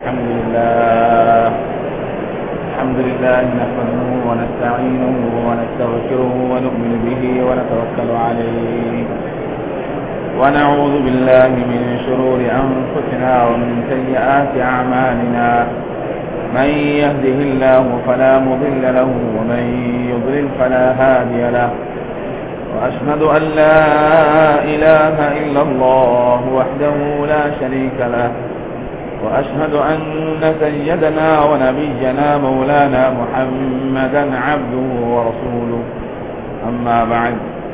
الحمد لله الحمد لله نحمده ونستعينه ونستغفره ونؤمن به ونتوكل عليه ونعوذ بالله من شرور أنفسنا ومن سيئات أعمالنا من يهده الله فلا مضل له ومن يضلل فلا هادي له وأشهد أن لا إله إلا الله وحده لا شريك له وأشهد أن سيدنا ونبينا مولانا محمدا عبده ورسوله أما بعد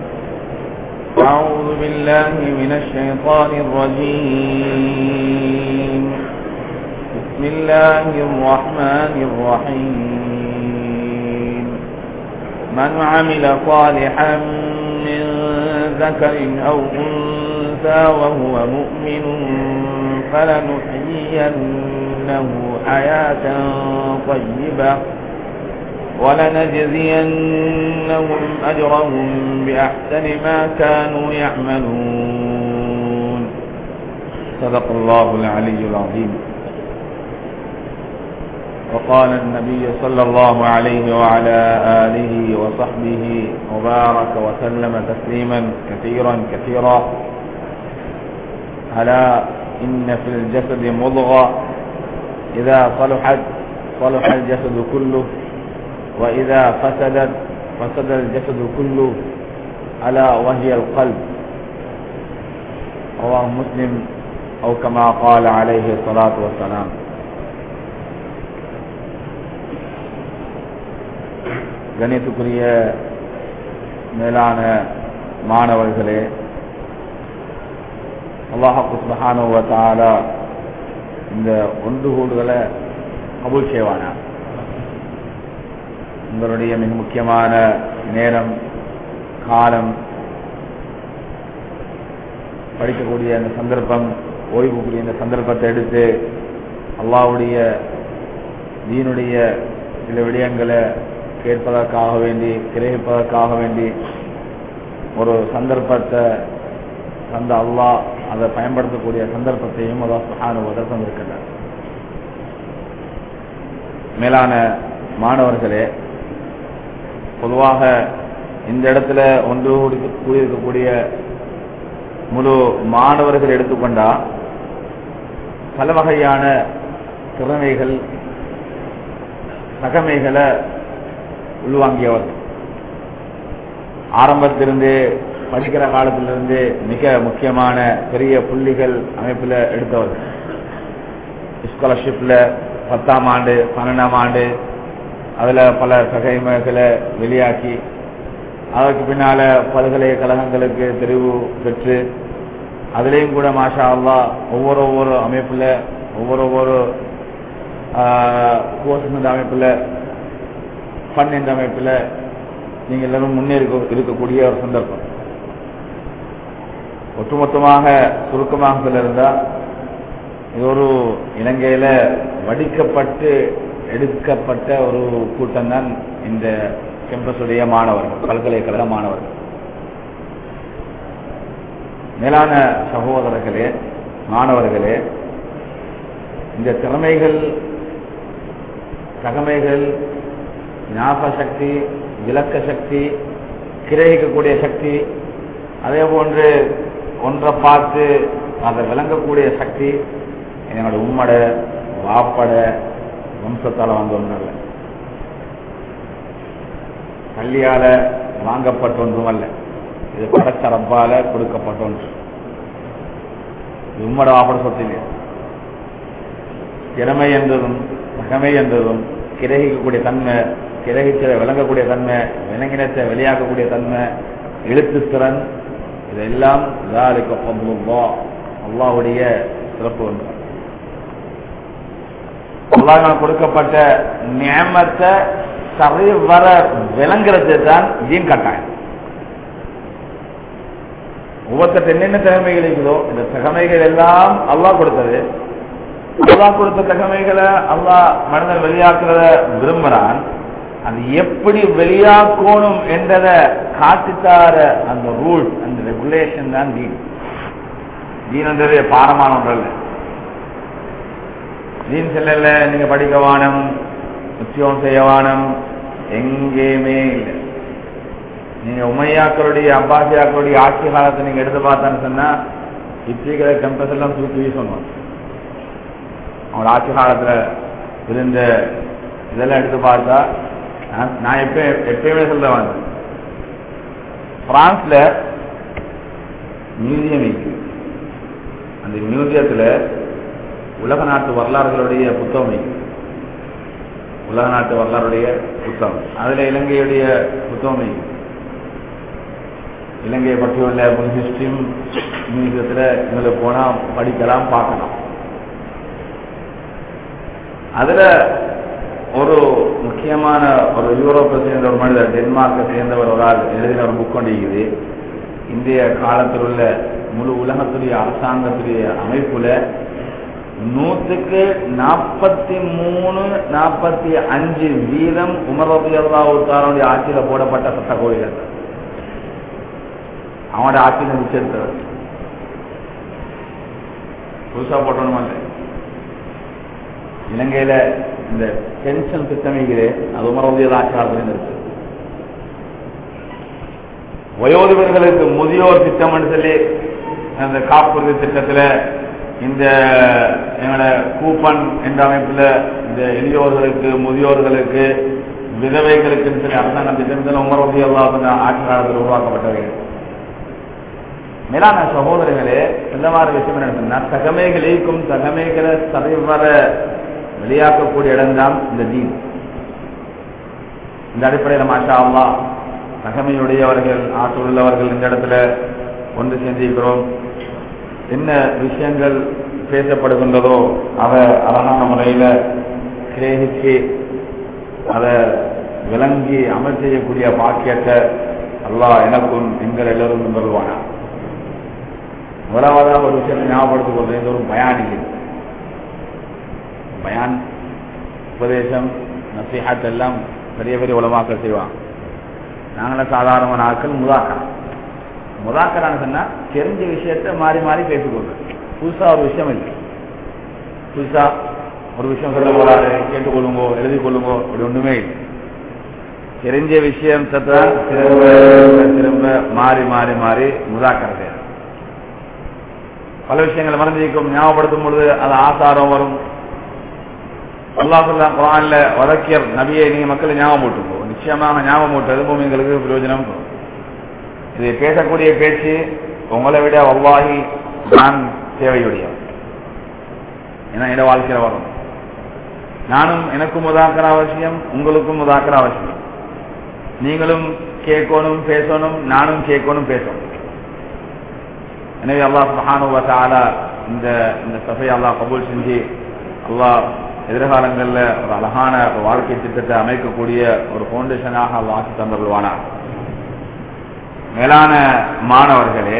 أعوذ بالله من الشيطان الرجيم بسم الله الرحمن الرحيم من عمل صالحا من ذكر أو أنثى وهو مؤمن فلنحيينه حياة طيبة ولنجزينهم أجرهم بأحسن ما كانوا يعملون صدق الله العلي العظيم وقال النبي صلى الله عليه وعلى آله وصحبه وبارك وسلم تسليما كثيرا كثيرا ألا إن في الجسد مضغة إذا صلحت صلح الجسد كله وإذا فسدت فسد الجسد كله ألا وهي القلب رواه مسلم أو كما قال عليه الصلاة والسلام கணித்துக்குரிய மேலான மாணவர்களே அல்லாஹு சுபஹானுவத்தாலா இந்த ஒன்று கூடுதலை கபூல் செய்வானா உங்களுடைய மிக முக்கியமான நேரம் காலம் படிக்கக்கூடிய அந்த சந்தர்ப்பம் ஓய்வுக்குரிய இந்த சந்தர்ப்பத்தை எடுத்து அல்லாவுடைய தீனுடைய சில விடயங்களை கேட்பதற்காக வேண்டி கிரகிப்பதற்காக வேண்டி ஒரு சந்தர்ப்பத்தை தந்த அல்லாஹ் அதை பயன்படுத்தக்கூடிய சந்தர்ப்பத்தையும் அனுபவம் இருக்கின்றார் மேலான மாணவர்களே பொதுவாக இந்த இடத்துல ஒன்று கூடியிருக்கக்கூடிய முழு மாணவர்கள் எடுத்துக்கொண்டா பல வகையான திறமைகள் தகமைகளை உள்வாங்கியவர் ஆரம்பத்திலிருந்து படிக்கிற காலத்திலிருந்து மிக முக்கியமான பெரிய புள்ளிகள் அமைப்பில் எடுத்தவர் ஸ்காலர்ஷிப்ல பத்தாம் ஆண்டு பன்னெண்டாம் ஆண்டு அதில் பல தகைமைகளை வெளியாக்கி அதற்கு பின்னால பல்கலைக்கழகங்களுக்கு தெரிவு பெற்று அதுலேயும் கூட மாஷா அல்லா ஒவ்வொரு ஒவ்வொரு அமைப்பில் ஒவ்வொரு ஒவ்வொரு கோர்ஸ் அமைப்பில் ஃபன் என்ற அமைப்பில் நீங்கள் எல்லாரும் முன்னேறி இருக்கக்கூடிய ஒரு சந்தர்ப்பம் ஒட்டுமொத்தமாக சுருக்கமாக சொல்லிருந்தா இது ஒரு இலங்கையில வடிக்கப்பட்டு எடுக்கப்பட்ட ஒரு கூட்டம் தான் இந்த கேம்பஸுடைய மாணவர்கள் பல்கலைக்கழக மாணவர்கள் மேலான சகோதரர்களே மாணவர்களே இந்த திறமைகள் தகமைகள் ஞாபக சக்தி விளக்க சக்தி கிரகிக்கக்கூடிய சக்தி அதே போன்று ஒன்றை பார்த்து அதை விளங்கக்கூடிய சக்தி என்னோட உம்மட வாப்பட வம்சத்தால் வந்த ஒன்றும் அல்ல கல்வியால வாங்கப்பட்ட ஒன்றும் அல்ல இது படைச்ச ரப்பால கொடுக்கப்பட்ட ஒன்று உம்மட வாப்பட சொத்து இல்லையா திறமை என்றதும் தகமை என்றதும் கிரகிக்கக்கூடிய தன்மை கிரகிச்ச விளங்கக்கூடிய தன்மை விளங்கினத்தை வெளியாக்கக்கூடிய தன்மை எழுத்து திறன் இதெல்லாம் அல்லாவுடைய சிறப்பு ஒன்று அல்லாஹ் கொடுக்கப்பட்ட நியமத்தை சரி வர விளங்குறது தான் ஜீன் கட்டாயம் ஒவ்வொருத்தர் என்னென்ன திறமைகள் இருக்குதோ இந்த திறமைகள் எல்லாம் அல்லாஹ் கொடுத்தது அல்லாஹ் கொடுத்த தகமைகளை அல்லாஹ் மனிதன் வெளியாக்குறத விரும்புறான் அது எப்படி வெளியாக்கணும் என்றதை காட்டித்தார அந்த ரூல் அந்த ரெகுலேஷன் தான் தீன் தீன்ன்றது பாரமான ஒன்றல்ல தீன் செல்லல நீங்க படிக்க வானம் உத்தியோகம் செய்ய வானம் எங்கேயுமே இல்லை நீங்க உமையாக்களுடைய அப்பாசியாக்களுடைய ஆட்சி காலத்தை நீங்க எடுத்து பார்த்தான்னு சொன்னா இப்படிக்கிற கம்பஸ் எல்லாம் தூக்கி வீசணும் அவங்களோட ஆட்சி காலத்துல இருந்த இதெல்லாம் எடுத்து பார்த்தா நான் நான் எப்ப எப்பயுமே சொல்ல வந்தேன் பிரான்ஸ்ல மியூசியம் இருக்கு அந்த மியூசியத்துல உலக நாட்டு வரலாறுகளுடைய புத்தகம் இருக்கு உலக நாட்டு வரலாறுடைய புத்தகம் அதுல இலங்கையுடைய புத்தகம் இருக்கு இலங்கையை பற்றியுள்ள ஒரு ஹிஸ்டரியும் மியூசியத்துல இதில் போனா படிக்கலாம் பார்க்கலாம் அதுல ஒரு முக்கியமான ஒரு யூரோப்பை சேர்ந்த ஒரு மனிதர் டென்மார்க்கை சேர்ந்தவர் ஒரு ஆள் எழுதின ஒரு புக் கொண்டிருக்குது இந்திய காலத்தில் உள்ள முழு உலகத்துடைய அரசாங்கத்துடைய அமைப்புல நூற்றுக்கு நாற்பத்தி மூணு நாற்பத்தி அஞ்சு வீதம் உமரபியல்லாவுத்தாரனுடைய ஆட்சியில போடப்பட்ட சட்ட கோயில்கள் அவனோட ஆட்சியில நிச்சயத்தவர் புதுசா போட்டணுமா இல்லை இலங்கையில இந்த பென்ஷன் திட்டமிகிறே அது உமரவியல் ஆட்சியாளர்கள் இருக்கு வயோதிபர்களுக்கு முதியோர் திட்டம் சொல்லி அந்த காப்புறுதி திட்டத்துல இந்த எங்களோட கூப்பன் என்ற அமைப்புல இந்த எளியோர்களுக்கு முதியோர்களுக்கு விதவைகளுக்கு சொல்லி அரசாங்கம் திட்டத்தில் உமரவியல் ஆட்சி காலத்தில் உருவாக்கப்பட்டவைகள் மேலான சகோதரர்களே இந்த மாதிரி விஷயம் என்ன சொன்னா தகமைகளுக்கும் தகமைகளை சரிவர வெளியாக்கக்கூடிய இடம்தான் இந்த தீன் இந்த அடிப்படையில் மாஷா அல்லா தகமையுடையவர்கள் ஆற்றல் உள்ளவர்கள் இந்த இடத்துல ஒன்று செஞ்சிருக்கிறோம் என்ன விஷயங்கள் பேசப்படுகின்றதோ அதை அழகான முறையில் கிரகிச்சு அதை விளங்கி அமல் செய்யக்கூடிய பாக்கியத்தை அல்லாஹ் எனக்கும் எங்கள் எல்லோரும் வருவானா முதலாவதாக ஒரு விஷயத்தை ஞாபகப்படுத்திக் கொள்றது இந்த ஒரு பயான் இல்லை பயான் உபதேசம் நசிஹாத் எல்லாம் பெரிய பெரிய உலமாக்கள் செய்வாங்க நாங்களும் சாதாரணமான ஆட்கள் முதாக்கரா முதாக்கரான்னு சொன்னா தெரிஞ்ச விஷயத்த மாறி மாறி பேசிக்கொள்றது புதுசா ஒரு விஷயம் இல்லை புதுசா ஒரு விஷயம் சொல்ல போறாரு கேட்டுக்கொள்ளுங்கோ எழுதி கொள்ளுங்கோ அப்படி ஒண்ணுமே இல்லை தெரிஞ்ச விஷயம் தான் திரும்ப திரும்ப மாறி மாறி மாறி முதாக்கரை செய்யறது பல விஷயங்களை மறந்திருக்கும் ஞாபகப்படுத்தும் பொழுது அது ஆசாரம் வரும் அல்லாஹுல்லா குரான்ல வதக்கியர் நபியை நீங்க மக்களை ஞாபகம் போட்டுக்கோ நிச்சயமாக ஞாபகம் போட்டது உங்களுக்கு பிரயோஜனம் இது பேசக்கூடிய பேச்சு உங்களை விட அவ்வாகி நான் தேவையுடையவர் ஏன்னா என்னோட வாழ்க்கையில வரும் நானும் எனக்கும் உதாக்கிற அவசியம் உங்களுக்கும் உதாக்கிற அவசியம் நீங்களும் கேட்கணும் பேசணும் நானும் கேட்கணும் பேசணும் எனவே அல்லாஹ் சுஹானு இந்த இந்த சபையை அல்லாஹ் கபூல் செஞ்சு அல்லாஹ் எதிர்காலங்களில் ஒரு அழகான ஒரு வாழ்க்கை திட்டத்தை அமைக்கக்கூடிய ஒரு பவுண்டேஷனாக அல்லாஹ் ஆக்கி தந்துள்வானார் மேலான மாணவர்களே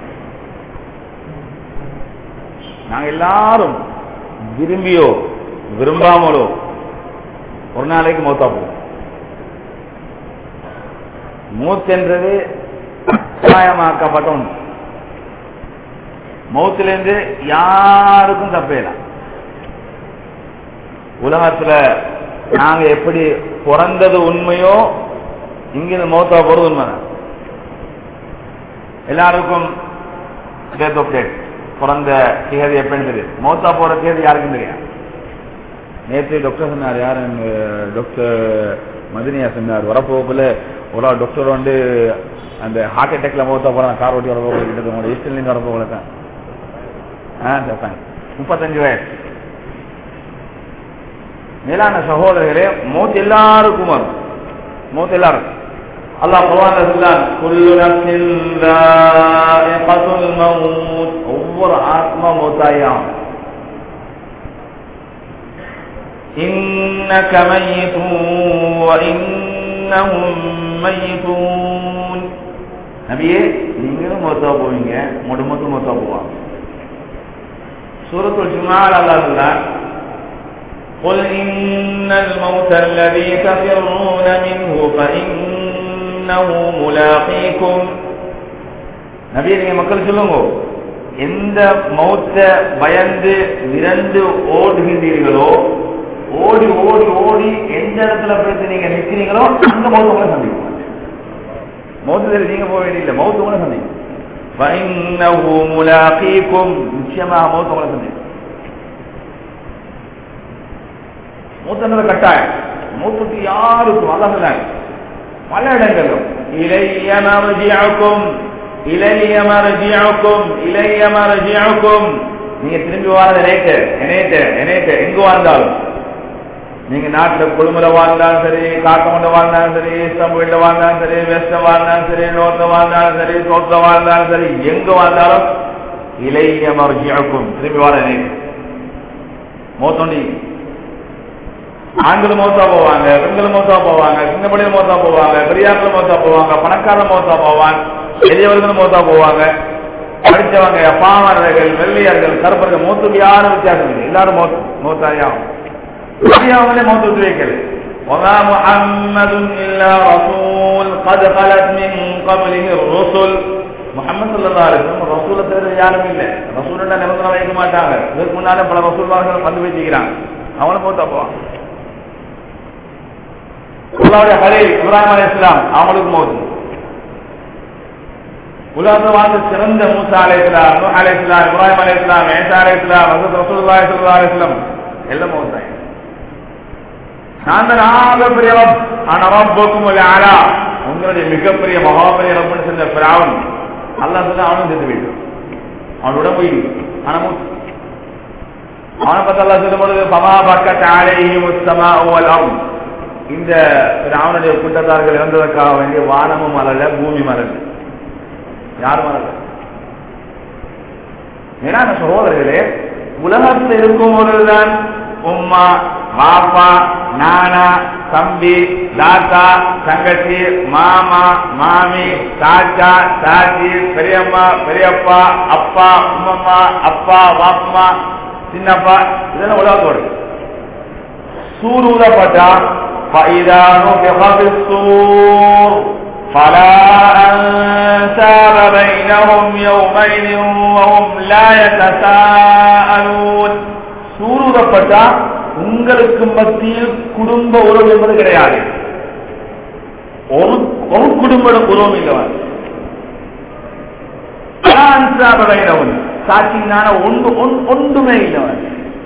நாங்க எல்லாரும் விரும்பியோ விரும்பாமலோ ஒரு நாளைக்கு மௌத்தா போவோம் மூத்தென்றது கட்டாயமாக்கப்பட்ட ஒன்று மௌத்திலிருந்து யாருக்கும் தப்பேலாம் உலகத்துல நாங்க எப்படி பிறந்தது உண்மையோ இங்கிருந்து மௌத்தா போறது உண்மைதான் எல்லாருக்கும் டேட் ஆஃப் டேட் பிறந்த தேதி எப்பன்னு தெரியும் மௌத்தா போற தேதி யாருக்கும் தெரியும் நேற்று டாக்டர் சொன்னார் யார் டாக்டர் மதினியா சொன்னார் வரப்போக்குள்ள ஒரு டாக்டர் வந்து அந்த ஹார்ட் அட்டாக்ல மௌத்தா போறாங்க கார் ஓட்டி வரப்போக்குள்ள கிட்ட உங்களோட ஈஸ்டர்லேருந்து வரப்போக்குள்ள தான் முப்பத்தஞ்சு வயசு மேலான சகோதரர்களே மௌத் எல்லாருக்கும் வரும் மௌத் எல்லாருக்கும் அல்லாஹ் குர்ஆன்ல சொல்றான் குல்லு நஃப்ஸின் ذائقத்துல் மௌத் ஒவ்வொரு ஆத்மா மௌத்தாயாம் இன்னக மய்யிதூன் வ இன்னஹும் மய்யிதூன் நபியே நீங்களும் மௌத்தா போவீங்க முடுமத்தும் மௌத்தா போவாங்க சூரத்துல் ஜுமால் அல்லாஹ் சொல்றான் قل إن الموت الذي تفرون منه فإنه ملاقيكم நபியை நீங்க மக்கள் சொல்லுங்க எந்த மௌத்த பயந்து விரண்டு ஓடுகின்றீர்களோ ஓடி ஓடி ஓடி எந்த இடத்துல போயிட்டு நீங்க நிக்கிறீங்களோ அந்த மௌத்த உங்களை சந்திக்கும் மௌத்துல நீங்க போக வேண்டியதில்லை மௌத்த உங்களை சந்திக்கும் فإنه ملاقيكم நிச்சயமாக மௌத்த உங்களை சந்திக்கும் மூத்தன்றது கட்டாயம் மூத்துக்கு யாருக்கும் அல்லாஹ் பல இடங்களும் இளைய மர்ஜிஅக்கும் இளைய மர்ஜிஅக்கும் இளைய மர்ஜிஅக்கும் நீங்க திரும்பி வாரது நேற்று என்னேட்டு என்னேட்டு எங்க வாழ்ந்தாலும் நீங்க நாட்டுல கொழும்புல வாழ்ந்தாலும் சரி காக்கமண்ட வாழ்ந்தாலும் சரி இஸ்தாம்புல்ல வாழ்ந்தாலும் சரி வெஸ்ட வாழ்ந்தாலும் சரி நோர்த்த வாழ்ந்தாலும் சரி சோத்த வாழ்ந்தாலும் சரி எங்க வாழ்ந்தாலும் இளைய மர்ஜிஅக்கும் திரும்பி வார நேற்று மோத்தோண்டி ஆண்களும் மோத்தா போவாங்க பெண்களும் மோத்தா போவாங்க சிங்கப்படியில் மோத்தா போவாங்க பெரியாக்களும் மோத்தா போவாங்க பணக்கார மோத்தா போவான் பெரியவர்களும் மோத்தா போவாங்க படித்தவங்க பாமரர்கள் வெள்ளையர்கள் கருப்பர்கள் மூத்துக்கு யாரும் வித்தியாசம் இல்லை எல்லாரும் மோத்தாயாகும் பெரியவங்களே மோத்து விட்டு வைக்கிறது وما محمد إلا رسول قد خلت من قبله الرسل முகமது சல்லா அலிஸ்லம் ரசூலை தவிர யாரும் இல்லை ரசூல் நிபந்தனை வைக்க மாட்டாங்க இதுக்கு முன்னாலே பல ரசூல்மார்கள் வந்து வச்சுக்கிறாங்க அவனை போத்தா போவான் அல்லாவுடைய ஹரீல் இப்ராஹிம் அலி இஸ்லாம் அவங்களுக்கு மோது உலகத்தில் வாழ்ந்த சிறந்த மூசா அலி இஸ்லாம் நூஹ் அலி இஸ்லாம் இப்ராஹிம் அலி இஸ்லாம் ஏசா அலி இஸ்லாம் ஹசரத் ரசூலுல்லாஹி ஸல்லல்லாஹு அலைஹி வஸல்லம் எல்லாம் மோதாங்க நான் தான் ஆக பெரிய ரப் ஆனா ரப்புக்கும் ஆலா உங்களுடைய மிகப்பெரிய மகாபெரிய ரப்புன்னு செஞ்ச பிராவன் அல்லாஹ் சொன்னா அவனும் செத்து போயிட்டு அவனோட போய் ஆனா மூத்து அவனை பத்தி அல்லா சொல்லும் பொழுது பமா பக்கத் அலைஹிம் உஸ்ஸமா வல் அர்த் இந்த ராவனுடைய கூட்டத்தார்கள் இறந்ததற்காக வேண்டிய வானமும் மலர்ல பூமி மலர் யார் மலர் மேலான சகோதரர்களே உலகத்தில் இருக்கும் பொழுதுதான் உம்மா பாப்பா நானா தம்பி தாத்தா தங்கச்சி மாமா மாமி தாத்தா தாச்சி பெரியம்மா பெரியப்பா அப்பா உம்மம்மா அப்பா வாப்பம்மா சின்னப்பா இதெல்லாம் உலகத்தோடு சூர் ஊதப்பட்டா فإذا نفخ في الصور فلا أنساب بينهم يومئذ وهم لا يتساءلون சூருதப்பட்டா உங்களுக்கு மத்தியில் குடும்ப உறவு என்பது கிடையாது ஒரு ஒரு குடும்ப உறவும் இல்லவன் அன்சாபைனவன் சாட்சியினான ஒன்று ஒன்றுமே இல்லவன்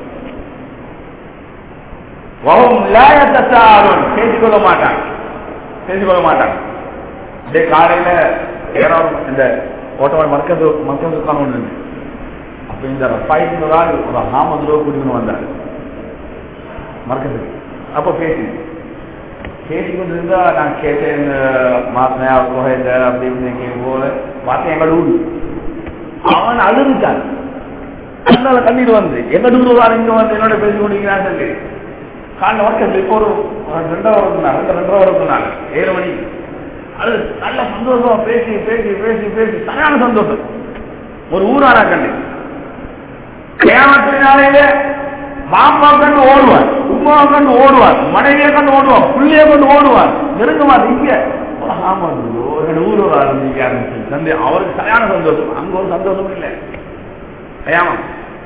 வகும் லாயத்தாரும் பேசிக்கொள்ள மாட்டாங்க பேசிக்கொள்ள மாட்டாங்க இதே காலையில ஏறாவது இந்த ஓட்டவாள் மர்க்கது மர்க்கது ஒன்று அப்ப இந்த ரப்பாயின்னு ஒரு ஆள் ஒரு ஹாமது ரூபா கூட்டிக்கணும் வந்தார் மர்க்கத்துக்கு அப்ப பேசி பேசிக்கொண்டு இருந்தா நான் கேட்டேன் மாசனையா கோஹேந்த அப்படி இப்படி போல பார்த்தேன் எங்களோட ஊரு அவன் அழுதுட்டான் அதனால கண்ணீர் வந்து எங்க ஊர் இங்க வந்து என்னோட பேசி கொண்டிருக்கிறான் சொல்லி காலைல ஒர்க்கத்தில் இப்போ ஒரு ரெண்டரை வருதுனால ரெண்டு ரெண்டரை வருதுனால ஏழு மணி அது நல்ல சந்தோஷமா பேசி பேசி பேசி பேசி சரியான சந்தோஷம் ஒரு ஊரானா கண்டு கேமத்தினாலே மாமா கண்டு ஓடுவார் உமா கண்டு ஓடுவார் மனைவியை கண்டு ஓடுவார் பிள்ளைய கண்டு ஓடுவார் நெருங்கமாது இங்க ஆமா ஒரு ஊர் ஒரு ஆரம்பிக்க ஆரம்பிச்சு சந்தை அவருக்கு சரியான சந்தோஷம் அங்க ஒரு சந்தோஷம் இல்லை ஏமா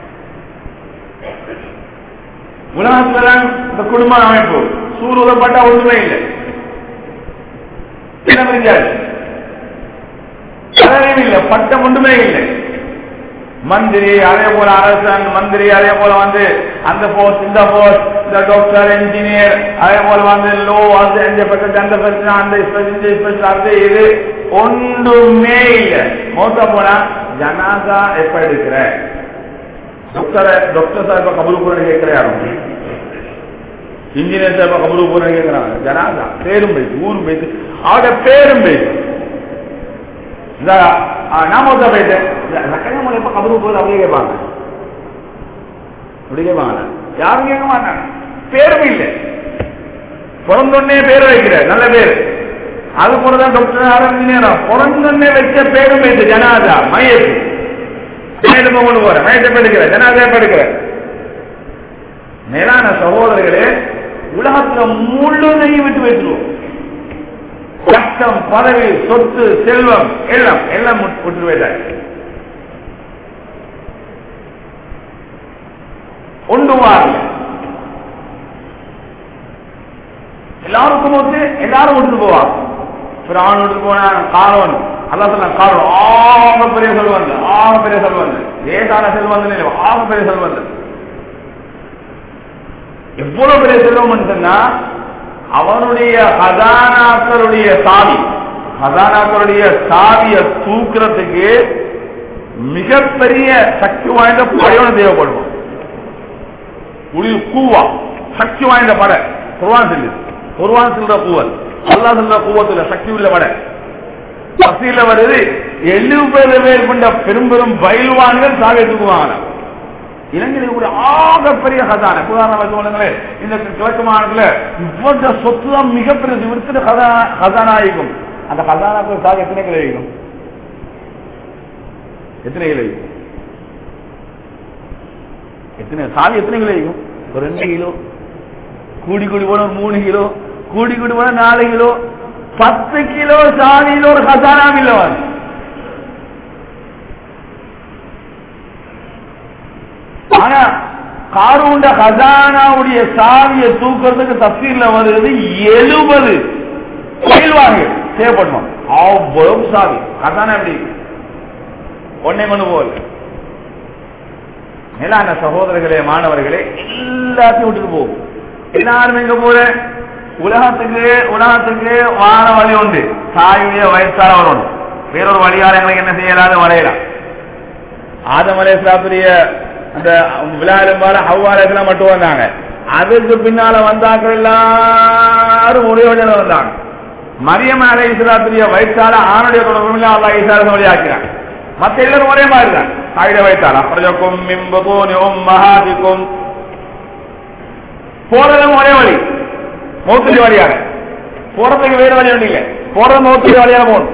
உலகத்துலதான் இந்த குடும்ப அமைப்பு சூர் உதப்பட்டா ஒன்றுமே இல்லை என்ன புரிஞ்சாச்சு பதவியும் இல்லை பட்டம் ஒன்றுமே இல்லை மந்திரி அதே போல அரசன் மந்திரி அதே போல வந்து அந்த போஸ்ட் இந்த போஸ்ட் இந்த டாக்டர் இன்ஜினியர் அதே போல வந்து லோ அந்த இந்த பிரச்சனை அந்த பிரச்சனை அந்த இந்த பிரச்சனை அது இது ஒன்றுமே இல்லை மோத்த போனா ஜனாதா எப்ப எடுக்கிற டாக்டர் டாக்டர் சாஹிப கபூல் பூரன் கேட்கிற யாரும் இன்ஜினியர் சாஹிப கபூல் பூரன் கேட்கிறாங்க ஜனாதா பேரும் போயிட்டு ஊரும் போயிட்டு அவட பேரும் போயிட்டு இந்த நாம ஒருத்தர் போயிட்டு கல்யாணம் எப்ப கபூல் போது அப்படியே கேட்பாங்க அப்படி கேட்பாங்க யாரும் கேட்க மாட்டாங்க பேரும் இல்லை பிறந்தொன்னே பேர் வைக்கிற நல்ல பேர் அது போலதான் டாக்டர் இன்ஜினியர் பிறந்தொன்னே வச்ச பேரும் போயிட்டு ஜனாதா மையத்து மேலும் கொண்டு போற மயத்தை படுக்கிற ஜனாதா படுக்கிற மேலான சகோதரர்களே உலகத்துல முழுதையும் விட்டு வைத்துருவோம் கஷ்டம் பதவி சொத்து செல்வம் எல்லாம் எல்லாம் விட்டு போயிட்டாரு ஒன்றுவாங்க எல்லாருக்கும் வந்து எல்லாரும் விட்டுட்டு போவாங்க பிரான் விட்டு போனான் காரோன் அல்லாஹ் சொன்ன காரோன் ஆக பெரிய செல்வந்து ஆக பெரிய செல்வந்து லேசான செல்வந்து இல்லை ஆக பெரிய செல்வந்து எவ்வளவு பெரிய செல்வம் சொன்னா அவனுடைய ஹதானாக்களுடைய சாவி ஹதானாக்களுடைய சாவியை தூக்குறதுக்கு மிகப்பெரிய சக்தி வாய்ந்த படையோட தேவைப்படும் உளி கூவா சக்தி வாய்ந்த படை குர்வான் செல்லு குர்வான் செல்ற கூவல் அல்லா செல்ற கூவத்துல சக்தி உள்ள படை பசியில வருது எழுபது பேர் கொண்ட பெரும் பெரும் பயில்வான்கள் சாவியை தூக்குவாங்க இலங்கையில் கூட ஆகப்பெரிய ஹதான உதாரணம் வச்சுக்கோங்களேன் இந்த கிழக்கு மாநிலத்துல இவ்வளவு சொத்து தான் மிகப்பெரிய விருத்திர ஹதானாயிக்கும் அந்த ஹதானாக்கு சாக எத்தனை கிலோ வைக்கும் எத்தனை கிலோ வைக்கும் எத்தனை சாவி எத்தனை கிலோ வைக்கும் ஒரு ரெண்டு கிலோ கூடி கூடி போன ஒரு மூணு கிலோ கூடி கூடி போன நாலு கிலோ பத்து கிலோ சாவியில் ஒரு ஹசானா இல்ல வந்து ஆனா காரூண்ட ஹசானாவுடைய சாவியை தூக்குறதுக்கு தப்சீர்ல வருது எழுபது பயில்வாங்க தேவைப்படணும் அவ்வளவு சாவி ஹசானா எப்படி ஒன்னே மணி போல் மேலான சகோதரர்களே மாணவர்களே எல்லாத்தையும் விட்டுட்டு போகும் எல்லாரும் எங்க போற உலகத்துக்கு உலகத்துக்கு வான வழி உண்டு தாயுடைய வயசால வரும் வேறொரு வழியால எங்களுக்கு என்ன செய்யலாது வரையலாம் ஆதமலேஸ்வரிய அந்த விழாலும்பால ஹவ்வாலெல்லாம் மட்டும் வந்தாங்க அதுக்கு பின்னால வந்தாக்கள் எல்லாரும் ஒரே வழியில வந்தாங்க மரியம் அலை இஸ்லாத்துடைய வயசால ஆணுடைய தொடர்பு அல்லா ஈசாரத்தை வழியாக்கிறாங்க மத்த எல்லாரும் ஒரே மாதிரி தான் தாயுடைய வயசால அப்புறம் மிம்பதோனியும் மகாதிக்கும் போறதும் ஒரே வழி மௌத்துடைய வழியாக போறதுக்கு வேற வழி ஒன்றும் இல்லை போறது மௌத்துடைய வழியாக போகணும்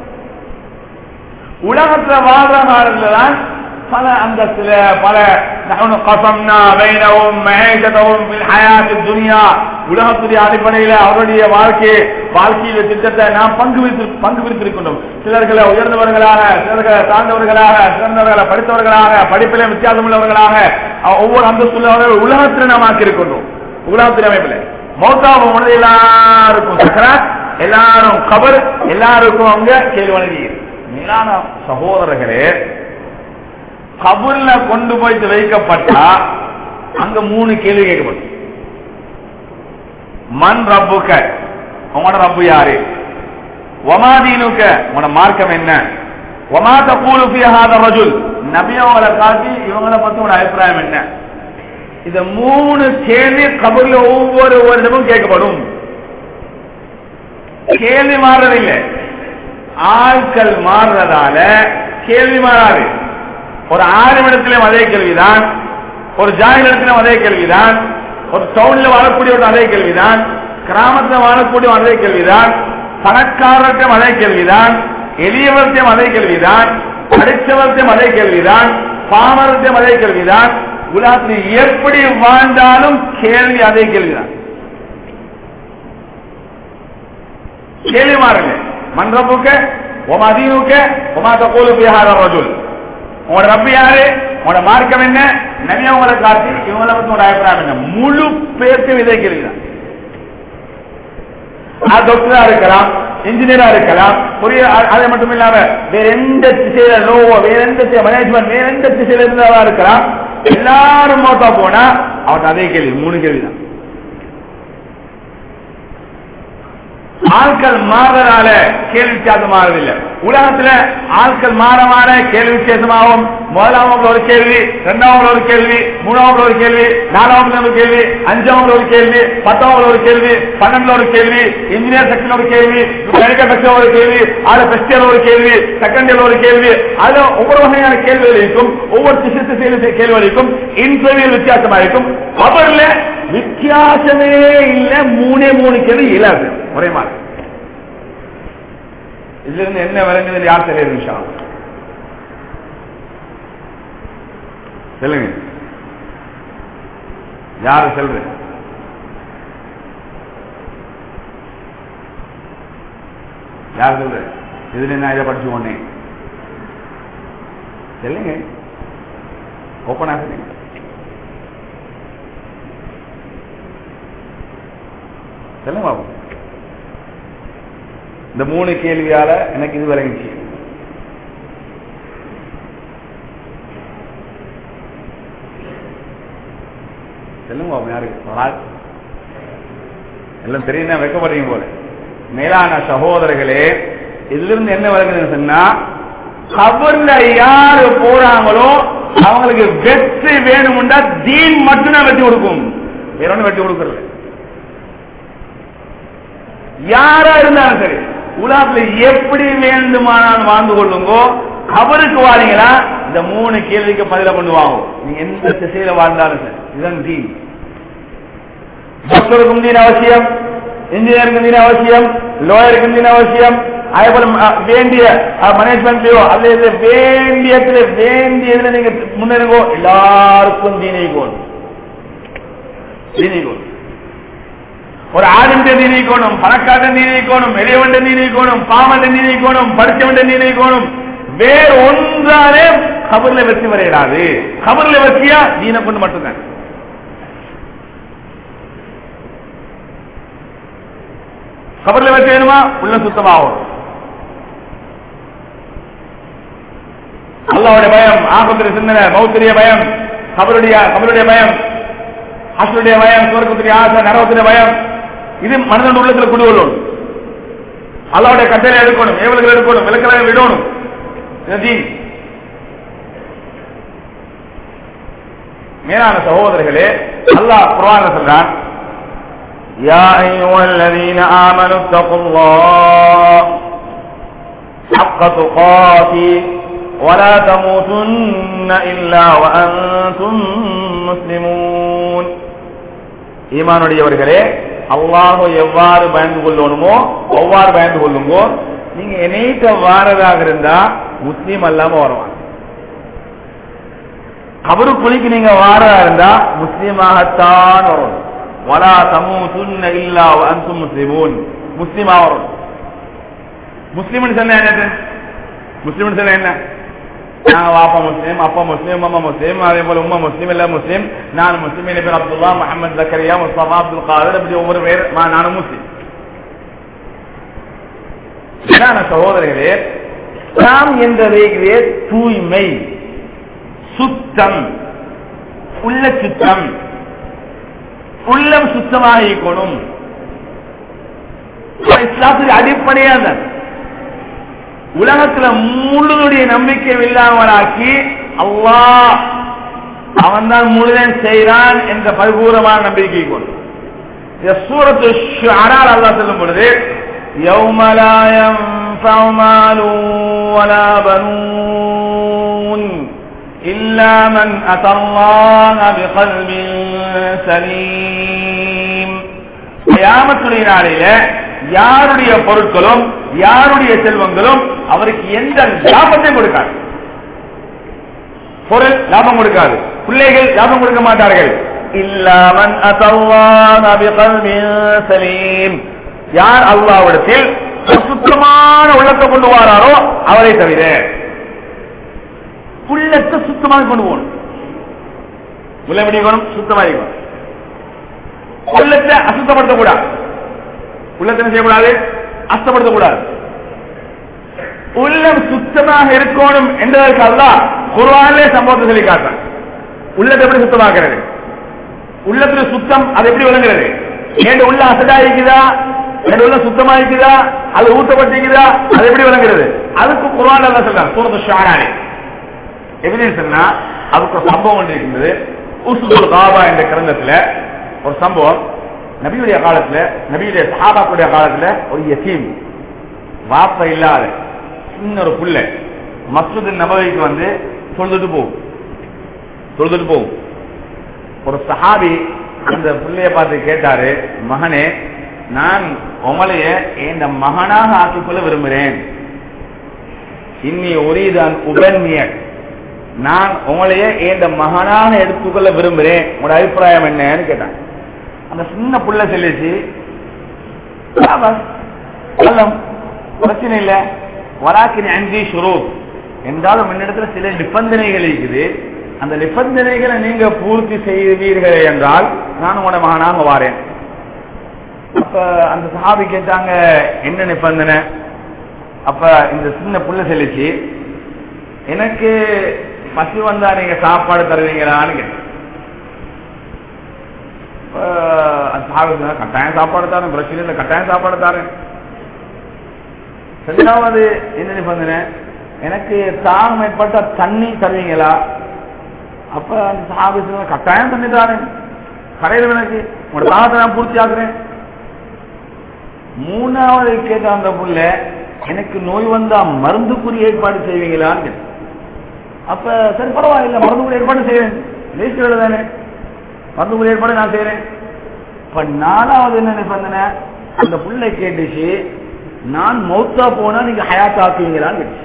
உலகத்துல வாழ்ற காலத்துல தான் பல அந்தஸ்துல பல நஹனு கஸம்னா பைனஹும் மஹீஷதஹும் ஃபில் ஹயாத்தித் துன்யா உலகத்துடைய அடிப்படையில அவருடைய வாழ்க்கை வாழ்க்கையில திட்டத்தை நாம் பங்கு வைத்து பங்கு பிரித்திருக்கின்றோம் சிலர்களை உயர்ந்தவர்களாக சிலர்களை தாழ்ந்தவர்களாக சிறந்தவர்களை படித்தவர்களாக படிப்பில வித்தியாசம் உள்ளவர்களாக ஒவ்வொரு அந்தஸ்துள்ளவர்கள் உலகத்தில் நாம் ஆக்கியிருக்கின்றோம் உலகத்தின் அமைப்பில் மௌத்தாவும் பொழுது எல்லாருக்கும் சக்கராத் எல்லாரும் கபர் எல்லாருக்கும் அவங்க கேள்வி வழங்கி மேலான சகோதரர்களே கபூர்ல கொண்டு போயிட்டு வைக்கப்பட்டா அங்க மூணு கேள்வி கேட்கப்படும் மண் ரப்புக்க உங்களோட ரப்பு யாரு ஒமாதீனுக்க உங்களோட மார்க்கம் என்ன ஒமா தப்பூலு பியஹாத ரஜுல் நபி அவங்களை காட்டி இவங்களை பத்தி உங்களோட அபிப்பிராயம் என்ன இந்த மூணு கேள்வி கபூர்ல ஒவ்வொரு வருடமும் கேட்கப்படும் கேள்வி மாறுறதில்லை ஆட்கள் மாறுறதால கேள்வி மாறாது ஒரு ஆறு இடத்திலும் அதே கேள்விதான் ஒரு ஜாயின் இடத்திலும் அதே கேள்விதான் ஒரு டவுன்ல வாழக்கூடியவன் அதே கேள்விதான் கிராமத்தில் வாழக்கூடிய அதே கேள்விதான் பணக்காரர்கிட்டம் அதே கேள்விதான் எளியவர்த்தையும் அதே கேள்விதான் படித்தவர்த்தையும் அதே கேள்விதான் பாமரத்தையும் அதே கேள்விதான் உலகத்தில் எப்படி வாழ்ந்தாலும் கேள்வி அதே கேள்விதான் கேள்வி மாறுங்க மன்றப்புக்க உமா தீனுக்க உமா தப்போலு பிஹார ரஜுல் உங்களோட ரப்பு யாரு உங்களோட மார்க்கம் என்ன நபி அவங்களை காட்டி இவங்களை பத்தி உங்களோட அபிப்பிராயம் என்ன முழு பேருக்கு இதை கேள்விதான் டாக்டரா இருக்கலாம் இன்ஜினியரா இருக்கலாம் பொறிய அது மட்டும் இல்லாம வேற எந்த திசையில லோவோ வேற எந்த மேனேஜ்மெண்ட் வேற எந்த திசையில இருந்தவா இருக்கலாம் எல்லாரும் மோட்டா போனா அவன் அதே கேள்வி மூணு கேள்விதான் ஆட்கள் மாறதால கேள்வி வித்தியாசம் மாறதில்லை உலகத்துல ஆட்கள் மாற மாற கேள்வி வித்தியாசமாகும் முதலாவது ஒரு கேள்வி இரண்டாவது ஒரு கேள்வி மூணாவது ஒரு கேள்வி நாலாவது ஒரு கேள்வி அஞ்சாவது ஒரு கேள்வி பத்தாவது ஒரு கேள்வி பன்னெண்டுல ஒரு கேள்வி இன்ஜினியர் செக்ஷன் ஒரு கேள்வி மெடிக்கல் செக்ஷன் ஒரு கேள்வி அது ஃபர்ஸ்ட் இயர் ஒரு கேள்வி செகண்ட் இயர் ஒரு கேள்வி அதுல ஒவ்வொரு வகையான கேள்விகள் இருக்கும் ஒவ்வொரு திசை திசையில கேள்வி இருக்கும் இன்டர்வியூ வித்தியாசமா இருக்கும் அவர்ல வித்தியாசமே இல்ல மூணே மூணு கேள்வி இல்லாது ஒரே மாதிரி இதுல இருந்து என்ன விளங்குது யார் தெரியாது விஷயம் சொல்லுங்க யாரு செல்ற யார் சொல்ற இதுல என்ன இதை படிச்சு ஒன்னே சொல்லுங்க ஓப்பனா சொல்லுங்க சொல்லுங்க பாப்போம் இந்த மூணு கேள்வியால எனக்கு இது விளங்கிச்சு சொல்லுங்க பாப்போம் யாருக்கு ஒரு ஆள் எல்லாம் தெரியும் வைக்கப்படுறீங்க போல மேலான சகோதரர்களே இதுல இருந்து என்ன விளங்குதுன்னு சொன்னா கபர்ல யாரு போறாங்களோ அவங்களுக்கு வெற்றி வேணும்னா தீன் மட்டும்தான் வெற்றி கொடுக்கும் வேற ஒன்றும் வெற்றி கொடுக்கறது யாரா இருந்தாலும் சரி உலகத்துல எப்படி வேண்டுமானாலும் வாழ்ந்து கொள்ளுங்கோ கபருக்கு வாரீங்களா இந்த மூணு கேள்விக்கு பதில பண்ணுவாங்க நீங்க எந்த திசையில வாழ்ந்தாலும் சரி இதுதான் தீன் டாக்டருக்கும் தீன் அவசியம் இன்ஜினியருக்கும் தீன் அவசியம் லோயருக்கும் தீன் அவசியம் அதே போல அஹ், வேண்டிய மேனேஜ்மெண்ட்லயோ அல்லது வேண்டியதுல வேண்டியதுல நீங்க முன்னேறுங்கோ எல்லாருக்கும் தீனிக்கோணும் தீனிக்கோணும் ஒரு ஆடிന്റെ നീനയിക്കോണം പണക്കാരന്റെ നീനയിക്കോണം എളിയവന്റെ നീനയിക്കോണം പാവന്റെ നീനയിക്കോണം പഠിച്ചവന്റെ നീനയിക്കോണം வேற ஒன்றாலே கபர்ல வெற்றி வரையிடாது கபர்ல வெற்றியா தீனை கொண்டு மட்டும்தான் கபர்ல வெற்றி வேணுமா உள்ள சுத்தமாகும் அல்லாவுடைய பயம் ஆபத்திர சிந்தனை மௌத்திரிய பயம் கபருடைய கபருடைய பயம் அசுடைய பயம் சுவர்க்கத்துடைய ஆசை நரவத்துடைய பயம் இது மனிதன் உள்ளத்தில் குடிகொள்ளும் அல்லாவுடைய கட்டளை எடுக்கணும் ஏவல்கள் எடுக்கணும் விளக்கலை விடணும் இது தீன். மேலான சகோதரர்களே அல்லாஹ் குர்ஆன்ல சொல்றான் يا أيها الذين آمنوا اتقوا الله حق تقاته ولا تموتن إلا وأنتم مسلمون ஈமானுடையவர்களே அல்லாஹ் எவ்வாறு பயந்து கொள்ளணுமோ அவ்வாறு பயந்து கொள்ளுங்கோ நீங்க என்னைட்ட வாரதாக இருந்தா முஸ்லீம் அல்லாம வருவாங்க கபரு குழிக்கு நீங்க வாரதா இருந்தா முஸ்லீமாகத்தான் வரணும் வலா தமூதுன்ன இல்லா அன்தும் முஸ்லிமூன் முஸ்லீமா வரணும் முஸ்லீம்னு சொன்ன என்னது முஸ்லீம்னு சொன்ன என்ன நான் வாப்பா முஸ்லீம் அப்பா முஸ்லீம் அம்மா முஸ்லீம் அதே போல உம்மா முஸ்லீம் இல்ல முஸ்லீம் நான் முஸ்லீம் இல்லை பேர் அப்துல்லா முகமது ஜக்கரியா முஸ்தபா அப்துல் காதர் அப்படி ஒவ்வொரு பேர் நான் நானும் முஸ்லீம் மேலான சகோதரர்களே நாம் என்றதே தூய்மை சுத்தம் உள்ள சுத்தம் உள்ளம் சுத்தமாக இருக்கணும் இஸ்லாத்துக்கு அடிப்படையா தான் உலகத்துல முழுதுடைய நம்பிக்கை இல்லாமலாக்கி அல்லாஹ் அவன் தான் முழுதன் செய்கிறான் என்ற பரிபூரமான நம்பிக்கை கொண்டு இந்த சூரத்து ஷுஅரால் அல்லாஹ் சொல்லும் பொழுது يوم لا ينفع مال ولا بنون إلا من أتى الله بقلب سليم கியாமத்துடைய நாளையில யாருடைய பொருட்களும் யாருடைய செல்வங்களும் அவருக்கு எந்த லாபத்தையும் கொடுக்காது பொருள் லாபம் கொடுக்காது பிள்ளைகள் லாபம் கொடுக்க மாட்டார்கள் இல்லாமன் அத்தல்லாஹ் பிகல்பின் சலீம் யார் அல்லாவிடத்தில் சுத்தமான உள்ளத்தை கொண்டு வாராரோ அவரை தவிர உள்ளத்தை சுத்தமாக கொண்டு போகணும் உள்ள எப்படி இருக்கணும் சுத்தமாக இருக்கணும் உள்ளத்தை அசுத்தப்படுத்தக்கூடாது உள்ளத்தை என்ன செய்யக்கூடாது அசுத்தப்படுத்தக்கூடாது உள்ளம் சுத்தமாக இருக்கணும் என்பதற்கு அல்லாஹ் குர்ஆனிலே சம்பவத்தை சொல்லி காட்டான் உள்ளத்தை எப்படி சுத்தமாக்குறது உள்ளத்துல சுத்தம் அது எப்படி விளங்குறது என் உள்ள அசடா இருக்குதா என் உள்ள சுத்தமா இருக்குதா அது ஊத்தப்பட்டிருக்குதா அது எப்படி விளங்குறது அதுக்கு குர்ஆன் எல்லாம் சொல்றாங்க சூரத்து ஷாரானி எப்படி சொன்னா அதுக்கு ஒரு சம்பவம் ஒன்று இருக்கின்றது உசுல் காபா என்ற கிரந்தத்துல ஒரு சம்பவம் நபியுடைய காலத்துல நபியுடைய சஹாபாக்குடைய காலத்துல ஒரு யசீம் வாப்ப இல்லாத சின்ன ஒரு புள்ள மஸ்ஜித் நபவிக்கு வந்து தொழுதுட்டு போகும் தொழுதுட்டு போகும் ஒரு சஹாபி அந்த பிள்ளைய பார்த்து கேட்டாரு மகனே நான் உங்களைய இந்த மகனாக ஆக்கிக்கொள்ள விரும்புகிறேன் இன்னி ஒரீதான் உபன்மிய நான் உங்களைய இந்த மகனாக எடுத்துக்கொள்ள விரும்புகிறேன் உங்களோட அபிப்பிராயம் என்னன்னு கேட்டான் அந்த சின்ன புள்ள சொல்லிச்சு நல்லம் பிரச்சனை இல்ல வராக்கின் அஞ்சி ஷுரூ என்றாலும் என்னிடத்துல சில நிபந்தனைகள் இருக்குது அந்த நிபந்தனைகளை நீங்க பூர்த்தி செய்வீர்கள் என்றால் நான் உங்களோட மகனாக வாரேன் அப்ப அந்த சஹாபி கேட்டாங்க என்ன நிபந்தனை அப்ப இந்த சின்ன புள்ள சொல்லிச்சு எனக்கு பசி வந்தா நீங்க சாப்பாடு தருவீங்களான்னு கேட்டேன் அப்ப அந்த சஹாபி சொன்னார், கட்டாயம் சாப்பாடு தரேன் பிரச்சனை இல்லை கட்டாயம் சாப்பாடு தரேன் ரெண்டாவது என்ன நிபந்தனை எனக்கு தாகம் ஏற்பட்ட தண்ணி தருவீங்களா அப்ப அந்த சஹாபி சொன்னார், கட்டாயம் தண்ணி தாரேன் கரையில் எனக்கு உங்களோட தாகத்தை நான் பூர்த்தி ஆக்குறேன் மூணாவது கேட்ட அந்த புள்ள எனக்கு நோய் வந்தா மருந்துக்குரிய ஏற்பாடு செய்வீங்களான்னு கேட்டேன். அப்ப சரி பரவாயில்ல மருந்துக்குரிய ஏற்பாடு செய்வேன் லேசிக்கிறது தானே மருந்துக்குரிய ஏற்பாடு நான் செய்யறேன் இப்ப நாலாவது என்ன நிபந்தனை அந்த புள்ளை கேட்டுச்சு நான் மௌத்தா போனா நீங்க ஹயாத் ஆக்குவீங்களான்னு கேட்டுச்சு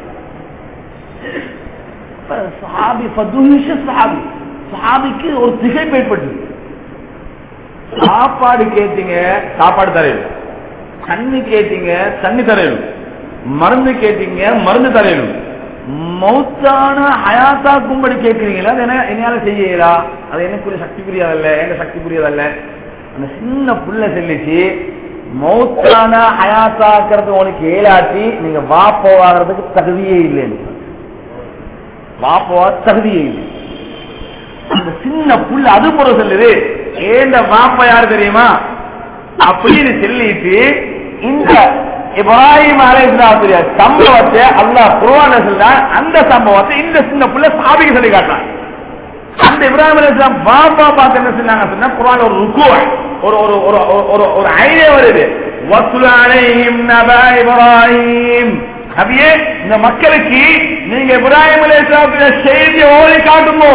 அப்ப சஹாபி ஃபதுஹிஷ சஹாபி சஹாபிக்கு ஒரு திகைப்பு ஏற்பட்டது சாப்பாடு கேட்டீங்க சாப்பாடு தரையிலும் தண்ணி கேட்டீங்க தண்ணி தரையிலும் மருந்து கேட்டீங்க மருந்து தரையிலும் மௌத்தான ஹயாத்தா கும்படி கேட்கிறீங்களா அது என்ன என்னால செய்யலா அது எனக்குரிய சக்திக்குரியதல்ல எங்க சக்திக்குரியதல்ல அந்த சின்ன புள்ள சொல்லிச்சு மௌத்தான ஹயாத்தாக்குறது உனக்கு ஏலாட்டி நீங்க வா போவாகிறதுக்கு தகுதியே இல்லைன்னு வா போவா தகுதியே இல்லை அந்த சின்ன புள்ள அது போற சொல்லுது ஏந்த வாப்ப யாரு தெரியுமா அப்படின்னு சொல்லிட்டு இந்த இப்ராஹிம் அலைஹிஸ்ஸலாத்துடைய சம்பவத்தை அல்லாஹ் குர்ஆன்ல சொல்றான் அந்த சம்பவத்தை இந்த சின்ன புள்ள சாபிக்கு சொல்லி காட்டுறான் அந்த இப்ராஹிம் அலைஹிஸ்ஸலாம் பாபா பார்த்து என்ன சொன்னாங்க சொன்னா குர்ஆன்ல ஒரு ருக்கு ஒரு ஒரு ஒரு ஒரு- ஒரு ஒரு ஐடியா வருது வஸ்ல அலைஹிம் நபா இப்ராஹிம் நபியே இந்த மக்களுக்கு நீங்க இப்ராஹிம் அலைஹிஸ்ஸலாத்துடைய செய்தியை ஓதி காட்டுமோ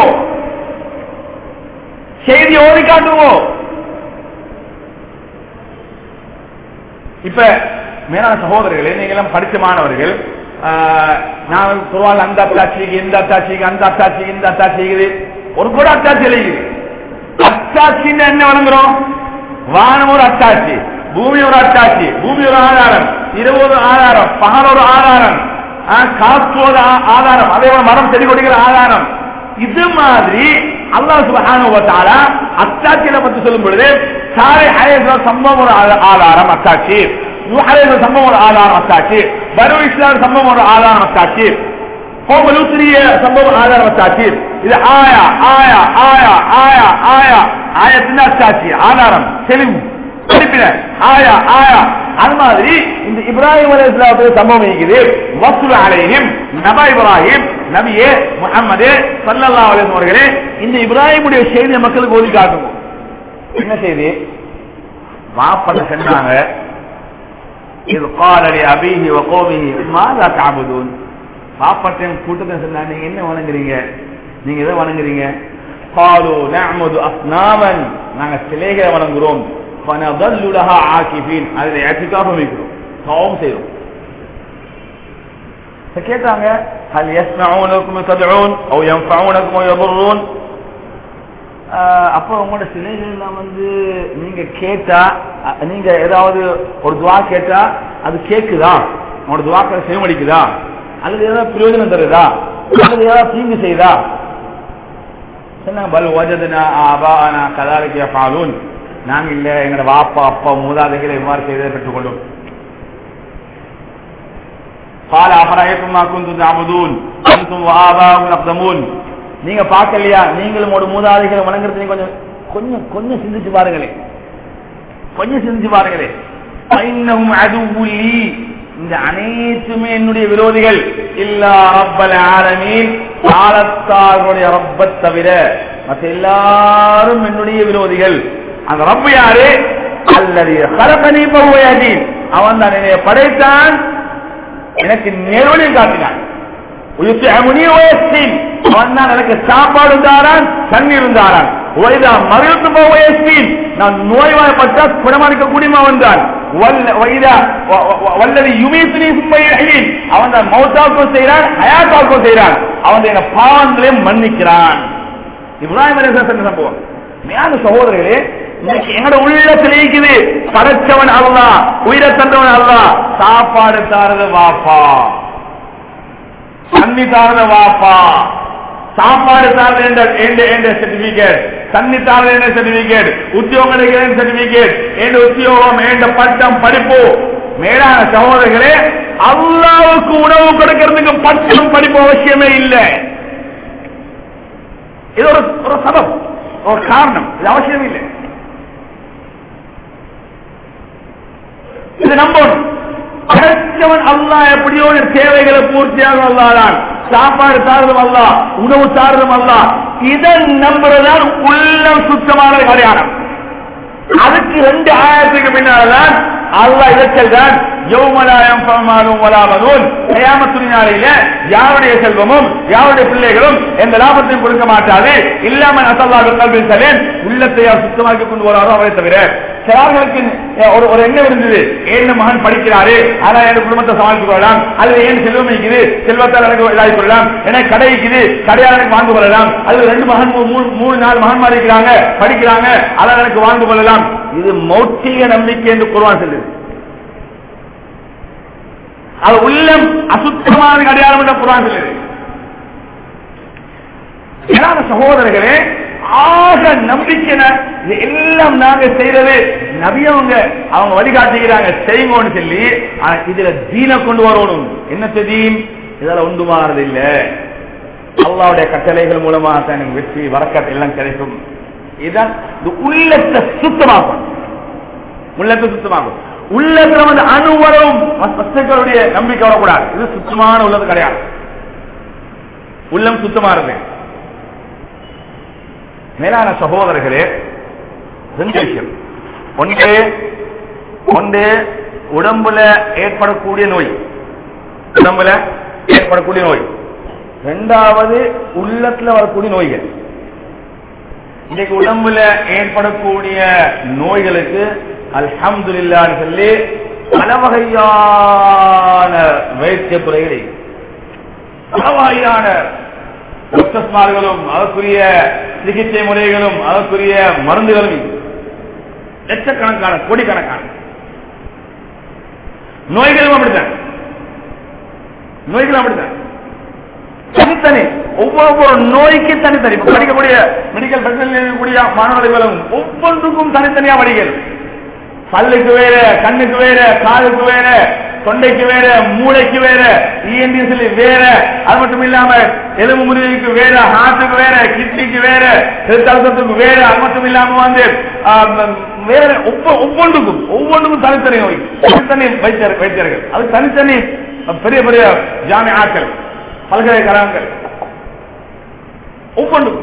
செய்தி ஓதி காட்டுவோம் இப்ப மேலான சகோதரர்களே நீங்க எல்லாம் படிச்ச மாணவர்கள் ஆஹ், நான் குருவால் அந்த அத்தாட்சிக்கு இந்த அத்தாட்சிக்கு அந்த அத்தாட்சிக்கு இந்த அத்தாட்சிக்கு ஒரு கூட அத்தாட்சி எழுதிக்குது அத்தாட்சின்னு என்ன வழங்குறோம் வானம் ஒரு அத்தாட்சி பூமி ஒரு அத்தாட்சி பூமி ஒரு ஆதாரம் இரவு ஒரு ஆதாரம் பகல் ஒரு ஆதாரம் ஆஹ், காற்று ஒரு ஆ- ஆதாரம் அதே போல மரம் செடி கொடிக்கிற ஆதாரம் இது மாதிரி அல்லாஹ் சுப்ஹானஹு வ தஆலா அத்தாட்சியை பத்தி சொல்லும் பொழுது சாரை அலைஹிஸ்ஸ சம்பவம் ஒரு ஆ- ஆதாரம் அத்தாட்சி நூஹ் அலைஹிஸ்ஸ சம்பவம் ஒரு ஆதாரம் அத்தாட்சி பனு இஸ்லாம் சம்பவம் ஒரு ஆதாரம் அத்தாட்சி கோமலூத்திரிய சம்பவம் ஆதாரம் அத்தாட்சி இது ஆயா ஆயா ஆயா ஆயா ஆயா ஆயத்தின் அத்தாட்சி ஆதாரம் தெளிவு படிப்பின ஆயா ஆயா அது மாதிரி இந்த இப்ராஹிம் அலி இஸ்லாத்துடைய சம்பவம் இருக்குது வசூல் அலைஹிம் நபா இப்ராஹிம் நபியே முகமது சல்லல்லா அலிஸ்லாம் அவர்களே இந்த இப்ராஹிமுடைய செய்தியை மக்களுக்கு ஓதி காட்டுவோம் என்ன செய்தி வாப்பட சென்றாங்க இது காலடி அபிஹி வகோமிஹி மாதா தாபுதூன் பாப்பட்டையும் கூட்டத்தை சொன்னா நீங்க என்ன வணங்குறீங்க நீங்க எதை வணங்குறீங்க காலு நஅமுது அஸ்னாமன் நாங்க சிலைகளை வணங்குறோம் فنظل لها عاكفين அதில் இஅ்திகாஃப் வைக்கிறோம் தவம் செய்றோம் இப்ப கேட்டாங்க هل يسمعونكم تدعون او ينفعونكم او يضرون ஆஹ் அப்ப உங்களோட சிலைகள்லாம் வந்து நீங்க கேட்டா அஹ் நீங்க ஏதாவது ஒரு துவா கேட்டா அது கேக்குதா உங்களோட துவாக்களை செவிமடிக்குதா அல்லது ஏதாவது பிரயோஜனம் தருதா அல்லது ஏதாவது தீங்கு செய்தா சொன்னாங்க பல் வஜதுனா ஆபானா கதாலிக்க ஃபாலூன் நாங்க இல்ல எங்களோட வாப்பா அப்பா மூதாதைகளை இவ்வாறு செய்ததை பெற்றுக்கொண்டோம் قال أفرأيتم ما كنتم تعبدون أنتم وآباؤكم الأقدمون நீங்க பார்க்கலையா நீங்களும் ஒரு மூதாதைகளை வணங்குறது நீங்க கொஞ்சம் கொஞ்சம் கொஞ்சம் சிந்திச்சு பாருங்களேன் கொஞ்சம் சிந்திச்சு பாருங்களேன் இன்னும் அதுவுள்ளி இந்த அனைத்துமே என்னுடைய விரோதிகள் இல்லா ரப்பல் ஆலமீன் காலத்தார்களுடைய ரப்பத் தவிர மற்ற எல்லாரும் என்னுடைய விரோதிகள் அந்த ரப்பு யாரு அல்லது கலப்பனி பருவையாடி அவன் தான் என்னை படைத்தான் எனக்கு நேர்வழியும் காட்டினான் உயுத்தியமுனி வயசின் அவன் தான் எனக்கு சாப்பாடு தாரான் தண்ணீர் தாரான் ஒய்தா மறித்து போவயசின் நான் நோய்வாய்ப்பட்ட குணமளிக்க கூடியமா வந்தான் வல்லது யுமீசுனி சும்மையின் அவன் தான் மௌத்தாக்கும் செய்கிறான் ஹயாத்தாக்கும் செய்கிறான் அவன் எங்க பாவங்களையும் மன்னிக்கிறான் இப்ராஹிம் அலிஸ்லாம் சம்பவம் மேல சகோதரர்களே இன்னைக்கு எங்கட உள்ளத்துல இருக்குது படைச்சவன் அல்லா உயிரை தந்தவன் அல்லா சாப்பாடு தாரது வாப்பா தண்ணி தாரது வாப்பா சாப்பாடு தாரது என்ற சர்டிபிகேட் தண்ணி தாரேன சர்டிபிகேட் உத்தியோகம் கிடைக்கிறேன் சர்டிபிகேட் என் உத்தியோகம் என் பட்டம் படிப்பு மேலான சகோதரர்களே அல்லாவுக்கு உணவு கொடுக்கிறதுக்கு பட்டம் படிப்பு அவசியமே இல்லை இது ஒரு ஒரு சபம் ஒரு காரணம் இது அவசியம் இல்லை இது நம்பணும் படைச்சவன் அல்லாஹ் எப்படியோ ஒரு தேவைகளை பூர்த்தியாக அல்லாதான் சாப்பாடு தாரதும் அல்ல உணவு தாரதும் அல்ல இதை நம்புறதுதான் உள்ளம் சுத்தமான அடையாளம் அதுக்கு ரெண்டு ஆயிரத்துக்கு பின்னால்தான் அல்லாஹ் இதை சொல்றான் யௌமலாயம் பமாலும் வலாவதும் கயாமத்துறினாலையில யாருடைய செல்வமும் யாருடைய பிள்ளைகளும் எந்த லாபத்தையும் கொடுக்க மாட்டாது இல்லாமல் அசல்லாக கல்வியில் சலேன் உள்ளத்தை யார் சுத்தமாக்கி கொண்டு வராரோ அவரை தவிர சிலர்களுக்கு ஒரு ஒரு எண்ணம் இருந்தது ஏன் மகன் படிக்கிறாரு ஆனா என் குடும்பத்தை சமாளித்துக் கொள்ளலாம் அல்லது ஏன் செல்வம் இருக்குது செல்வத்தால் எனக்கு இதாகி கொள்ளலாம் எனக்கு கடை இருக்குது கடையால் எனக்கு வாங்கி கொள்ளலாம் அல்லது ரெண்டு மகன் மூணு மூணு நாலு மகன் இருக்கிறாங்க படிக்கிறாங்க அதான் எனக்கு வாங்கி கொள்ளலாம் இது மௌட்டிக நம்பிக்கை என்று குருவான் சொல்லுது அது உள்ளம் அசுத்தமான அடையாளம் என்ற குரான் சொல்லுது ஏன்னா சகோதரர்களே ஆக நம்பிக்கை இது எல்லாம் நாங்க செய்யறது நபியவங்க அவங்க வழிகாட்டுகிறாங்க செய்யுங்கன்னு சொல்லி ஆனா இதுல தீன கொண்டு வரணும் என்ன தீன் இதெல்லாம் உண்டு மாறது இல்ல அல்லாவுடைய கட்டளைகள் மூலமாக தான் எனக்கு வெற்றி வரக்கட்டு எல்லாம் கிடைக்கும் இதான் இந்த உள்ளத்தை சுத்தமாகும் உள்ளத்தை சுத்தமாகும் உள்ளத்துல வந்து அணுவரும் வஸ்துக்களுடைய நம்பிக்கை வரக்கூடாது இது சுத்தமான உள்ளது கிடையாது உள்ளம் சுத்தமானது மேலான சகோதரர்களே ரெண்டு விஷயம் ஒன்று ஒன்று உடம்புல ஏற்படக்கூடிய நோய் உடம்புல ஏற்படக்கூடிய நோய் இரண்டாவது உள்ளத்துல வரக்கூடிய நோய்கள் இன்னைக்கு உடம்புல ஏற்படக்கூடிய நோய்களுக்கு அல்ஹம்துலில்லான்னு சொல்லி பல வகையான வைத்திய துறைகளை பல வகையான டாக்டர்ஸ்மார்களும் அதற்குரிய சிகிச்சை முறைகளும் அதற்குரிய மருந்துகளும் லட்சக்கணக்கான கோடிக்கணக்கான நோய்களும் அப்படித்தான் நோய்களும் அப்படித்தான் தனித்தனி ஒவ்வொரு நோய்க்கு தனித்தனி இப்ப படிக்கக்கூடிய மெடிக்கல் இருக்கக்கூடிய மாணவர்களும் ஒவ்வொன்றுக்கும் தனித்தனியா படிகள் பல்லுக்கு வேற கண்ணுக்கு வேற காதுக்கு வேற தொண்டைக்கு வேற மூளைக்கு வேற இஎன்டி சொல்லி வேற அது மட்டும் இல்லாம எலும்பு முறிவுக்கு வேற ஹார்ட்டுக்கு வேற கிட்னிக்கு வேற திருத்தளத்துக்கு வேற அது மட்டும் இல்லாம வந்து வேற ஒவ்வொன்றுக்கும் ஒவ்வொன்றுக்கும் தனித்தனி நோய் தனித்தனி வைத்தியர் வைத்தியர்கள் அது தனித்தனி பெரிய பெரிய ஜாமி ஆக்கள் பல்கலைக்கழகங்கள் ஒவ்வொன்றுக்கும்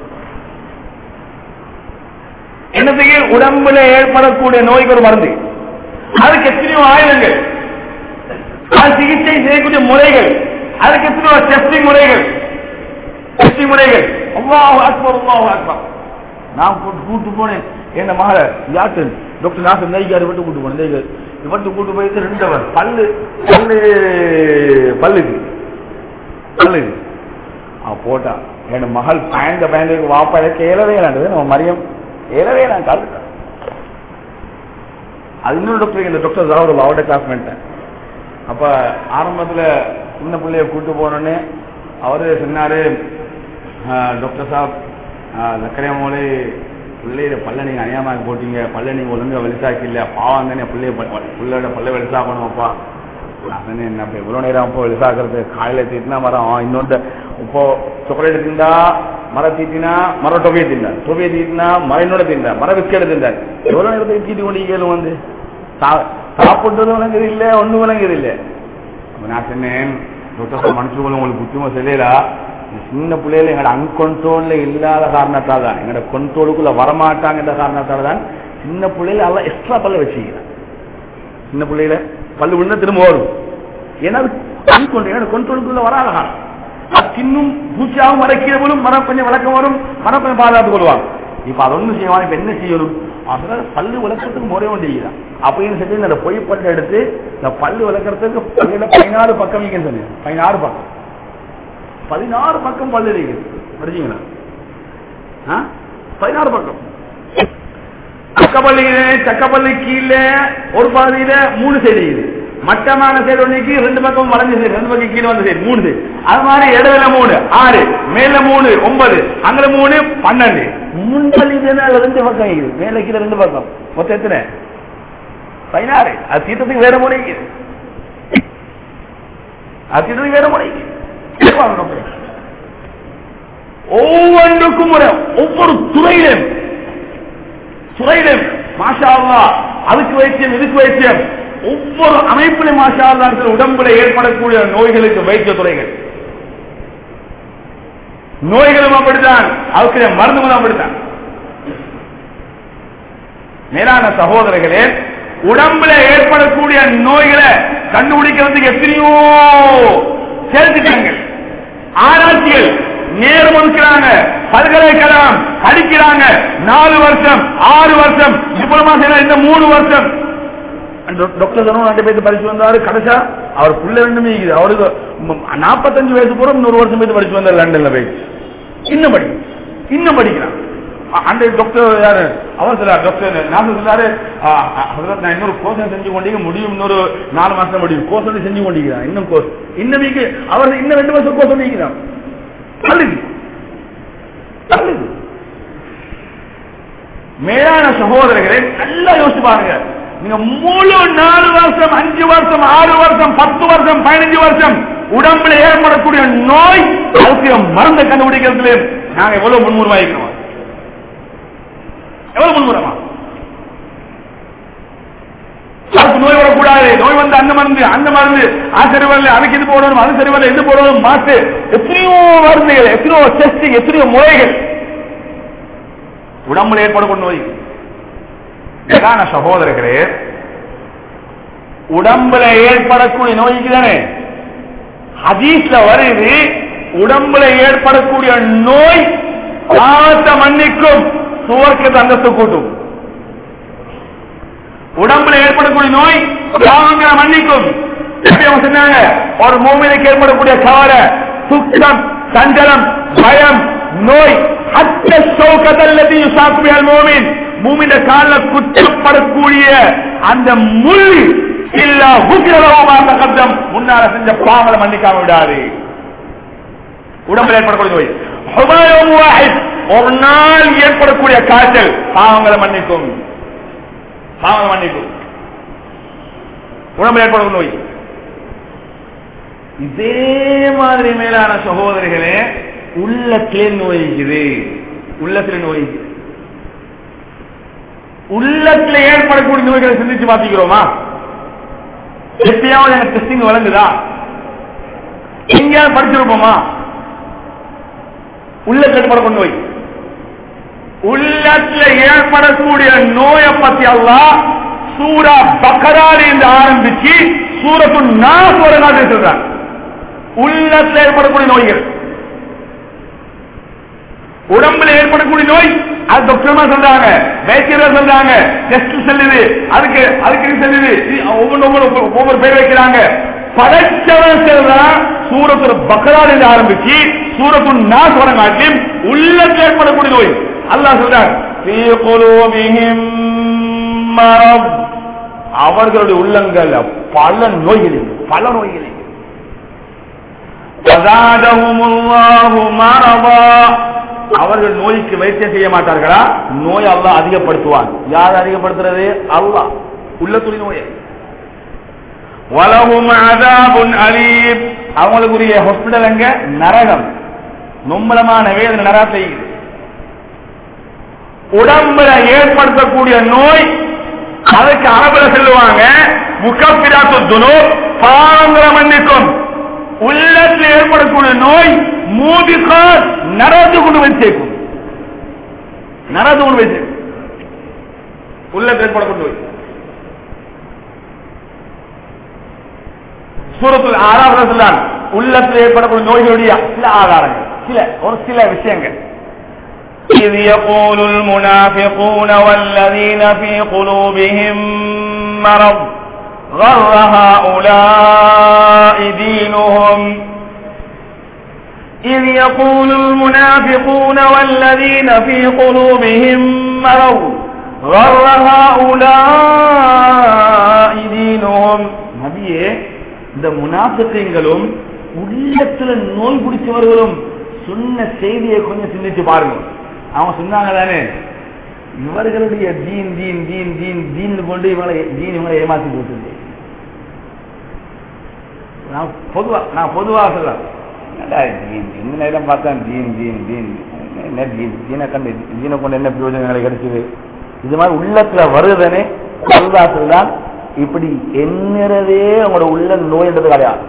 என்னத்துக்கு உடம்புல ஏற்படக்கூடிய நோய்க்கு ஒரு மருந்து அதுக்கு எத்தனையோ ஆயுதங்கள் அது சிகிச்சை செய்யக்கூடிய முறைகள் அதுக்கு எத்தனையோ டெஸ்டிங் முறைகள் டெஸ்டிங் முறைகள் அல்லாஹ் அக்பர் அல்லாஹ் அக்பர் நான் கூட்டு போனேன் என்ன மகள யாத்து டாக்டர் நாசர் நெய்காரு விட்டு கூட்டு போனேன் நெய்கார் இவட்டு கூட்டு போயிட்டு ரெண்டவர் பல்லு பல்லு பல்லுக்கு பல்லுக்கு அவன் போட்டான் என் மகள் பயந்த பயந்துக்கு வாப்பா கேளவே இல்லாண்டது நம்ம மரியம் ஏறவே நான் காத்துட்டேன் அது இன்னொரு டாக்டர் இந்த டாக்டர் ஜாவது அவருடைய கிளாஸ்மேட் அப்ப ஆரம்பத்துல சின்ன பிள்ளைய கூட்டு போனோடனே அவரு சொன்னாரு டாக்டர் சாப் சக்கரையா மூலை பிள்ளைய பல்ல நீங்க அநியாயமாக போட்டீங்க பல்ல நீங்க ஒழுங்கா வெளிசாக்கி இல்ல பாவம் தானே பிள்ளைய பிள்ளையோட பல்ல வெளிசாக்கணும்ப்பா அதனே என்ன இப்ப இவ்வளவு நேரம் அப்போ வெளிசாக்குறது காலையில தீட்டினா மரம் இன்னொன்று இப்போ சாக்லேட் திண்டா மர தீட்டினா மர டொவையை திண்டார் டொவையை தீட்டினா மர இன்னொட திண்டார் மர பிஸ்கெட் திண்டார் எவ்வளவு நேரத்துக்கு தீட்டி கொண்டு கேளும் வந்து சாப்பிட்டது விளங்குது இல்ல ஒண்ணு விளங்குது இல்ல நான் சொன்னேன் டாக்டர் மனுஷன் உங்களுக்கு புத்திமா செய்யலா சின்ன பிள்ளையில எங்களோட அன்கொண்ட்ரோல்ல இல்லாத காரணத்தால் தான் எங்களோட கொண்ட்ரோலுக்குள்ள வரமாட்டாங்கன்ற காரணத்தால் தான் சின்ன பிள்ளையில எல்லாம் எக்ஸ்ட்ரா பல்ல வச்சுக்கிறேன் சின்ன பிள்ளையில பல்லு விழுந்தா திரும்ப வரும் ஏன்னா அன்கொண்ட்ரோல் என்னோட கொண்ட்ரோலுக்குள்ள வராத காரணம் அது தின்னும் பூச்சியாகவும் மறைக்கிற போலும் மரம் கொஞ்சம் விளக்கம் வரும் மரம் கொஞ்சம் பாதுகாத்துக் கொள்வாங்க இப்ப அதை ஒண்ணும் செய்வாங்க இப்ப என்ன செய்யணும் அதனால பல்லு விளக்கத்துக்கு முறை வேண்டியதான் அப்படின்னு சொல்லி இந்த பொய் பல்ல எடுத்து இந்த பல்லு விளக்கறதுக்கு பல்லுல பதினாறு பக்கம் வைக்கன்னு சொன்னேன் பதினாறு பக்கம் பதினாறு பக்கம் பல்லு இருக்குது படிச்சீங்களா பதினாறு பக்கம் சக்கப்பள்ளி சக்கப்பள்ளி கீழே ஒரு பாதியில மூணு சைடு இருக்குது மட்டமான சைடு ஒன்னைக்கு ரெண்டு பக்கம் வளைஞ்ச சைடு ரெண்டு பக்கம் கீழே வந்த சைடு மூணு சைடு அது மாதிரி இடதுல மூணு ஆறு மேல மூணு ஒன்பது அங்க மூணு பன்னெண்டு முன்னால் இது என்ன ரெண்டு பக்கம் இருக்குது மேல கீழே ரெண்டு பக்கம் மொத்தம் எத்தனை பதினாறு அது தீர்த்தத்துக்கு வேற முறை இருக்குது அது தீர்த்தத்துக்கு வேற முறை இருக்குது. ஒவ்வொன்றுக்கும் ஒரு ஒவ்வொரு துறையிலும் துறையிலும் மாஷா அல்லாஹ் அதுக்கு வைத்தியம் இதுக்கு வைத்தியம் ஒவ்வொரு அமைப்பிலும் மாஷா அல்லாஹ் உடம்புல ஏற்படக்கூடிய நோய்களுக்கு வைத்திய துறைகள் நோய்களும் அப்படித்தான் அதுக்கு மருந்துகளும் அப்படித்தான் மேலான சகோதரர்களே உடம்புல ஏற்படக்கூடிய நோய்களை கண்டுபிடிக்கிறதுக்கு எத்தனையோ சேர்த்துட்டாங்க ஆராய்ச்சிகள் நேரம் ஒதுக்கிறாங்க பல்கலைக்கழகம் படிக்கிறாங்க நாலு வருஷம் ஆறு வருஷம் டிப்ளமா செய்யலாம் இந்த மூணு வருஷம் டாக்டர் தனு ரெண்டு பேருக்கு படிச்சு வந்தாரு கடைசா அவர் புள்ள ரெண்டுமே இருக்குது அவருக்கு நாற்பத்தஞ்சு வயசு பூரா இன்னொரு வருஷம் போய் படிச்சு வந்தார் லண்டன்ல போய் இன்னும் படி இன்னும் படிக்கிறான் அ- அந்த டாக்டர் யாரு அவர் சொல்லார் டாக்டர் நான் சொல்லாரு ஆ, ஆ, ஹசரத், நான் இன்னொரு கோர்ஸ் செஞ்சு கொண்டீங்க முடியும் இன்னொரு நாலு மாசம் முடியும் கோர்ஸ் வந்து செஞ்சு கொண்டிருக்கிறான் இன்னும் கோர்ஸ் இன்னும் வீக்கு அவர் இன்னும் ரெண்டு வருஷம் கோர்ஸ் பண்ணிக்கிறான் தள்ளுது தள்ளுது மேலான சகோதரர்களை நல்லா யோசிச்சு பாருங்க நீங்க முழு நாலு வருஷம் அஞ்சு வருஷம் ஆறு வருஷம் பத்து வருஷம் பதினஞ்சு வருஷம் உடம்புல ஏற்படக்கூடிய நோய் அதுக்கு மருந்தை கண்டுபிடிக்கிறதுல நாங்க எவ்வளவு முன்முறவாயிருக்கிறோம் எவ்வளவு முன்முறமா அதுக்கு நோய் வரக்கூடாது நோய் வந்து அந்த மருந்து அந்த மருந்து அது சரி வரல அதுக்கு இது போடணும் அது சரி வரல இது போடணும் மாத்து எத்தனையோ மருந்துகள் எத்தனையோ டெஸ்டிங் எத்தனையோ முறைகள் உடம்புல ஏற்படக்கூடிய நோய் பிரதான சகோதரர்களே உடம்புல ஏற்படக்கூடிய நோய்க்கு தானே ஹதீஸ்ல வருது உடம்புல ஏற்படக்கூடிய நோய் பாவத்தை மன்னிக்கும் சுவர்க்கத்தை அந்தஸ்து கூட்டும் உடம்புல ஏற்படக்கூடிய நோய் பாவங்களை மன்னிக்கும் எப்படி அவங்க சொன்னாங்க ஒரு மூமினுக்கு ஏற்படக்கூடிய கவலை துக்கம் சஞ்சலம் பயம் நோய் அத்த சௌகதல்லதி யுசாக்குபியல் மூமின் மூமின கால குற்றப்படக்கூடிய அந்த முள் இல்ல உக்கிரமாக கப்தம் முன்னால செஞ்ச பாவங்களை மன்னிக்காம விடாது உடம்புல ஏற்படக்கூடிய நோய் ஹுமாயூன் வாஹித், ஒரு நாள் ஏற்படக்கூடிய காய்ச்சல் பாவங்களை மன்னிக்கும் பாவங்களை மன்னிக்கும் உடம்புல ஏற்படக்கூடிய நோய் இதே மாதிரி மேலான சகோதரிகளே உள்ளத்திலே நோய் இருக்குது உள்ளத்திலே நோய் இருக்குது. உள்ளத்துல ஏற்படக்கூடிய நோய்களை சிந்திச்சு பாத்திக்கிறோமா எப்பயாவது எனக்கு டெஸ்டிங் வழங்குதா எங்கேயாவது படிச்சிருப்போமா உள்ளத்துல ஏற்படக்கூடிய நோய் உள்ளத்துல ஏற்படக்கூடிய நோயை பத்தி அல்லாஹ் சூரா பக்கரால இருந்து ஆரம்பிச்சு சூரத்து நாஸ் ஒரு நாள் சொல்றாங்க உள்ளத்துல ஏற்படக்கூடிய நோய்கள் உடம்புல ஏற்படக்கூடிய நோய் அது டாக்டர்மா சொல்றாங்க வைத்தியர்கள் சொல்றாங்க டெஸ்ட் செல்லுது அதுக்கு அதுக்கு இது செல்லுது இது ஒவ்வொன்று ஒவ்வொரு ஒவ்வொரு பேர் வைக்கிறாங்க படைச்சவன் சொல்றான் சூரத்துல பக்கரால் இருந்து ஆரம்பிச்சு சூரத்து நாஸ் வரங்காட்டி உள்ளத்தில் ஏற்படக்கூடிய நோய் அல்லாஹ் சொல்றாங்க "ஃபீ குலூபிஹிம் மரத்." அவர்களுடைய உள்ளங்கள்ல பல நோய்கள் இருக்கு, பல நோய்கள் இருக்கு. وَزَادَهُمُ اللَّهُ مَرَضًا. அவர்கள் நோய்க்கு வைத்தியம் செய்ய மாட்டார்களா நோய் அல்லாஹ் அதிகப்படுத்துவான் யார் அதிகப்படுத்துறது அல்லாஹ் உள்ளத்துறை நோய் வலகும் அதாபுன் அலீம் அவங்களுக்குரிய ஹாஸ்பிடல் எங்க நரகம் நொம்பலமான வேதனை நரகத்தை உடம்புல ஏற்படுத்தக்கூடிய நோய் அதுக்கு அரபுல சொல்லுவாங்க முகப்பிராத்து துனோ பாவங்களை மன்னிக்கும் உள்ளத்தில் ஏற்படக்கூடிய நோய் மூதிகார் நரது கொண்டு போய் சேர்க்கும் நரது கொண்டு போய் சேர்க்கும் உள்ளத்தில் ஏற்படக்கூடிய நோய் சூரத்தில் ஆறாவது சொல்லான் உள்ளத்தில் ஏற்படக்கூடிய நோய்களுடைய சில ஆதாரங்கள் சில ஒரு சில விஷயங்கள் إذ يقول المنافقون والذين في قلوبهم مرض غر هؤلاء دينهم إذ يقول المنافقون والذين في قلوبهم مرض غر هؤلاء دينهم நபியே இந்த முனாஃபிக்கீங்களும் உள்ளத்துல நோய் பிடிச்சவர்களும் சொன்ன செய்தியை கொஞ்சம் சிந்திச்சு பாருங்க அவங்க சொன்னாங்க தானே இவர்களுடைய தீன் தீன் தீன் தீன் தீன் கொண்டு இவங்களை தீன் இவங்களை ஏமாத்தி போட்டு நான் பொதுவா நான் பொதுவா சொல்றேன் என்னடா தீன் இந்த நேரம் பார்த்தா தீன் தீன் தீன் என்ன தீன் தீனை கண்டு தீனை கொண்டு என்ன பிரயோஜனங்களை கிடைச்சது இது மாதிரி உள்ளத்துல வருதுன்னு அல்லாத்துல தான் இப்படி எண்ணுறதே உங்களோட உள்ள நோய்ன்றது கிடையாது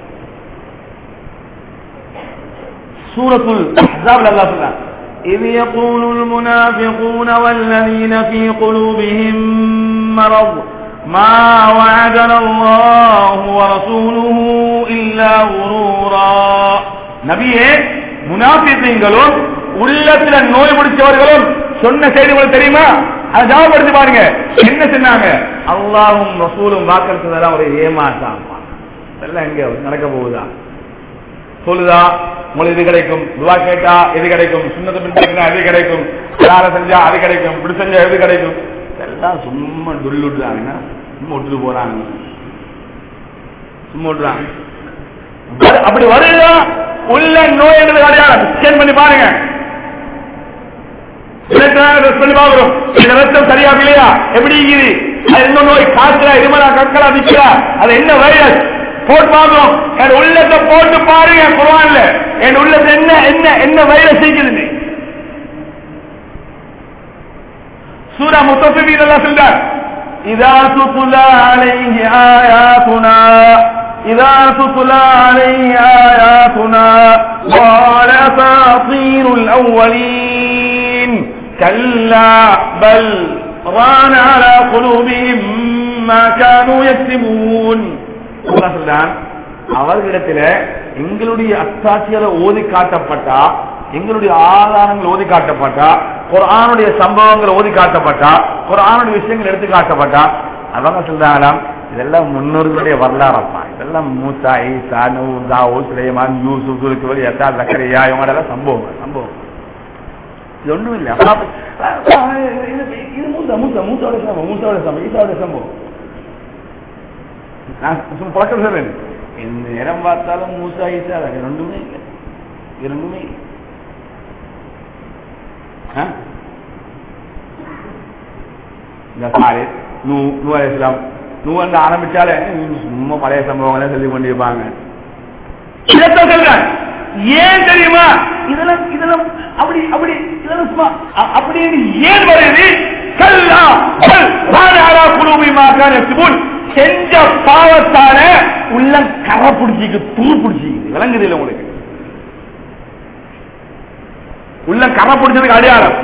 சூரத்துல் அஹ்ஸாப்ல அல்லாஹ் சொல்றான் إذ يقول المنافقون والذين في قلوبهم مرض ما وعدنا الله ورسوله إلا غرورا நபியே முனாஃபிகீங்களும் உள்ளத்துல நோய் பிடிச்சவர்களும் சொன்ன செய்தி உங்களுக்கு தெரியுமா அதை ஞாபகப்படுத்தி பாருங்க என்ன சொன்னாங்க அல்லாஹ்வும் ரசூலும் வாக்களித்ததெல்லாம் ஒரு ஏமாத்தாமா இதெல்லாம் எங்க நடக்க போகுதா சொல்லுதா உங்களுக்கு இது கிடைக்கும் துவா கேட்டா இது கிடைக்கும் சுண்ணத்தை பின்பற்றினா அது கிடைக்கும் யாரை செஞ்சா அது கிடைக்கும் இப்படி செஞ்சா எது கிடைக்கும் இதெல்லாம் சும்மா துள்ளுடுறாங்கன்னா சும்மா விட்டுட்டு போறாங்க சும்மா விட்டுறாங்க அது அப்படி வருதா உள்ள நோய் என்பது கிடையாது ஸ்கேன் பண்ணி பாருங்க ட்ரெஸ் பண்ணி பாக்குறோம் இந்த ரத்தம் சரியா இல்லையா எப்படி இருக்குது அது என்ன நோய் காய்ச்சலா இருமலா கற்களா நிக்கிறா அது என்ன வைரஸ் போட்டு பாக்குறோம் என் உள்ளத்தை போட்டு பாருங்க குரான்ல என் உள்ளத்தை என்ன என்ன என்ன வைரஸ் இருக்குது சூரா முத்தபின் எல்லாம் சொல்றார் إذا تتلى عليه آياتنا إذا تتلى عليه آياتنا قال أساطير الأولين كلا بل ران على قلوبهم ما كانوا يكسبون அல்லாஹ் சொல்றான் அவர்களிடத்துல எங்களுடைய அத்தாட்சிகளை ஓதி காட்டப்பட்டா எங்களுடைய ஆதாரங்கள் ஓதி காட்டப்பட்டா குரானுடைய சம்பவங்கள் ஓதி காட்டப்பட்டா குரானுடைய விஷயங்கள் எடுத்து காட்டப்பட்டா அவங்க சொல்றாங்களாம் இதெல்லாம் முன்னோர்களுடைய வரலாறப்பா இதெல்லாம் மூசா ஈசா நூ தாவூ சுலைமான் யூசுப் துருக்குவல் யசா ஜக்கரியா இவங்களெல்லாம் சம்பவம் சம்பவம் இது ஒண்ணும் இல்லை இது மூசா மூசா மூசாவோட சம்பவம் மூசாவோட சம்பவம் ஈசாவோட சம்பவம் நான் சும்மா பழக்கம் சொல்றேன் எந்த நேரம் பார்த்தாலும் மூசா ஈசா அது ரெண்டுமே இல்லை இது ரெண்டுமே இல்லை. ஆ? இந்த சாரி நூ நூ அலிஸ்லாம் நூ வந்து ஆரம்பிச்சாலே சும்மா பழைய சம்பவங்களை சொல்லி கொண்டிருப்பாங்க இதைத்தான் சொல்றேன் ஏன் தெரியுமா இதெல்லாம் இதெல்லாம் அப்படி அப்படி இதெல்லாம் சும்மா அ- அப்படின்னு ஏன் வருது கல்லா கல் ராணாரா குழுவி மாக்கான சிபுன் செஞ்ச பாவத்தான உள்ளம் கரை பிடிச்சிக்கு துரு பிடிச்சிக்குது விளங்குது இல்லை உங்களுக்கு உள்ளம் கரை பிடிச்சதுக்கு அடையாளம்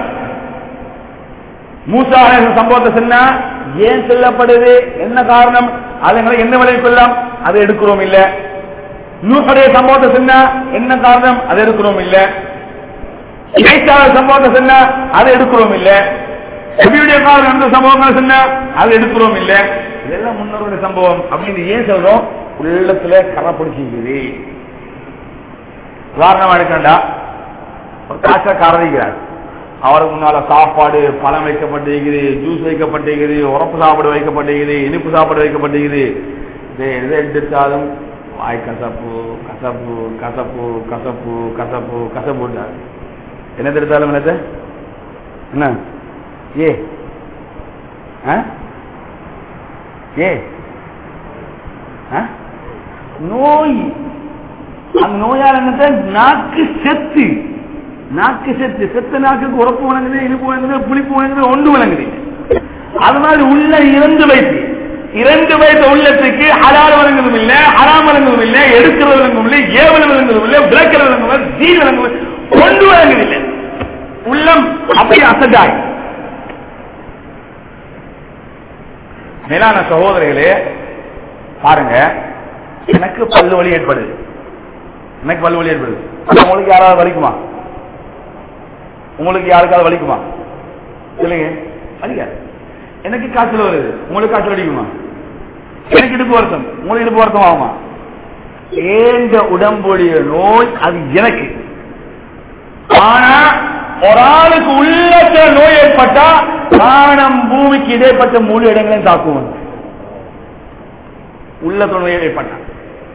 மூசா அலைஹிஸ்ஸலாம் சம்பவத்தை சொன்னா ஏன் சொல்லப்படுது என்ன காரணம் அதுங்களை என்ன விளைவிக்கலாம் அதை எடுக்கிறோம் இல்ல நூஹுடைய சம்பவத்தை சொன்னா என்ன காரணம் அதை எடுக்கிறோம் இல்ல இணைச்சாள சம்பவத்தை சொன்னா அதை எடுக்கிறோம் இல்ல நபியுடைய காலம் எந்த சம்பவங்கள் சொன்னா அதை எடுக்கிறோம் இல்ல இதெல்லாம் முன்னோருடைய சம்பவம் அப்படின்னு ஏன் சொல்றோம் உள்ளத்துல கரை பிடிச்சிக்குது உதாரணமா எடுக்கண்டா ஒரு காய்ச்சல் இருக்கிறார் அவருக்கு முன்னால சாப்பாடு பழம் வைக்கப்பட்டிருக்குது ஜூஸ் வைக்கப்பட்டிருக்குது உரப்பு சாப்பாடு வைக்கப்பட்டிருக்குது இனிப்பு சாப்பாடு வைக்கப்பட்டிருக்குது இதை எதை எடுத்தாலும் வாய் கசப்பு கசப்பு கசப்பு கசப்பு கசப்பு கசப்பு என்ன எடுத்தாலும் என்னது என்ன ஏ ஆ? ஏ ஆ? நோய் அந்த நோயால் என்னது நாக்கு செத்து நாக்கு செத்து செத்த நாக்குக்கு உறப்பு வழங்குது இனிப்பு வழங்குது புளிப்பு வழங்குது ஒன்று வழங்குது அது மாதிரி உள்ள இரண்டு வயசு இரண்டு வயசு உள்ளத்துக்கு ஹலால் வழங்குவதும் இல்ல ஹராம் வழங்குவதும் இல்ல எடுக்கிறது வழங்கும் இல்லை ஏவல் வழங்குவதும் இல்லை விளக்கிறது வழங்கும் இல்லை தீன் வழங்குவது ஒன்று வழங்குது இல்லை உள்ளம் அப்படியே அசடாய் மேலான சகோதரிகளே பாருங்க எனக்கு பல்லு வலி ஏற்படுது எனக்கு பல்லு வலி ஏற்படுது உங்களுக்கு யாராவது வலிக்குமா உங்களுக்கு யாருக்காவது வலிக்குமா சொல்லுங்க வலிக்காது எனக்கு காய்ச்சல் வருது உங்களுக்கு காய்ச்சல் அடிக்குமா எனக்கு இடுப்பு வருத்தம் உங்களுக்கு இடுப்பு வருத்தம் ஆகுமா ஏந்த உடம்புடைய நோய் அது எனக்கு ஆனா ஒரு ஆளுக்கு உள்ளத்துல நோய் ஏற்பட்டா வானம் பூமிக்கு இடைப்பட்ட முழு இடங்களையும் தாக்குவோம் உள்ளத்துல நோய் ஏற்பட்டா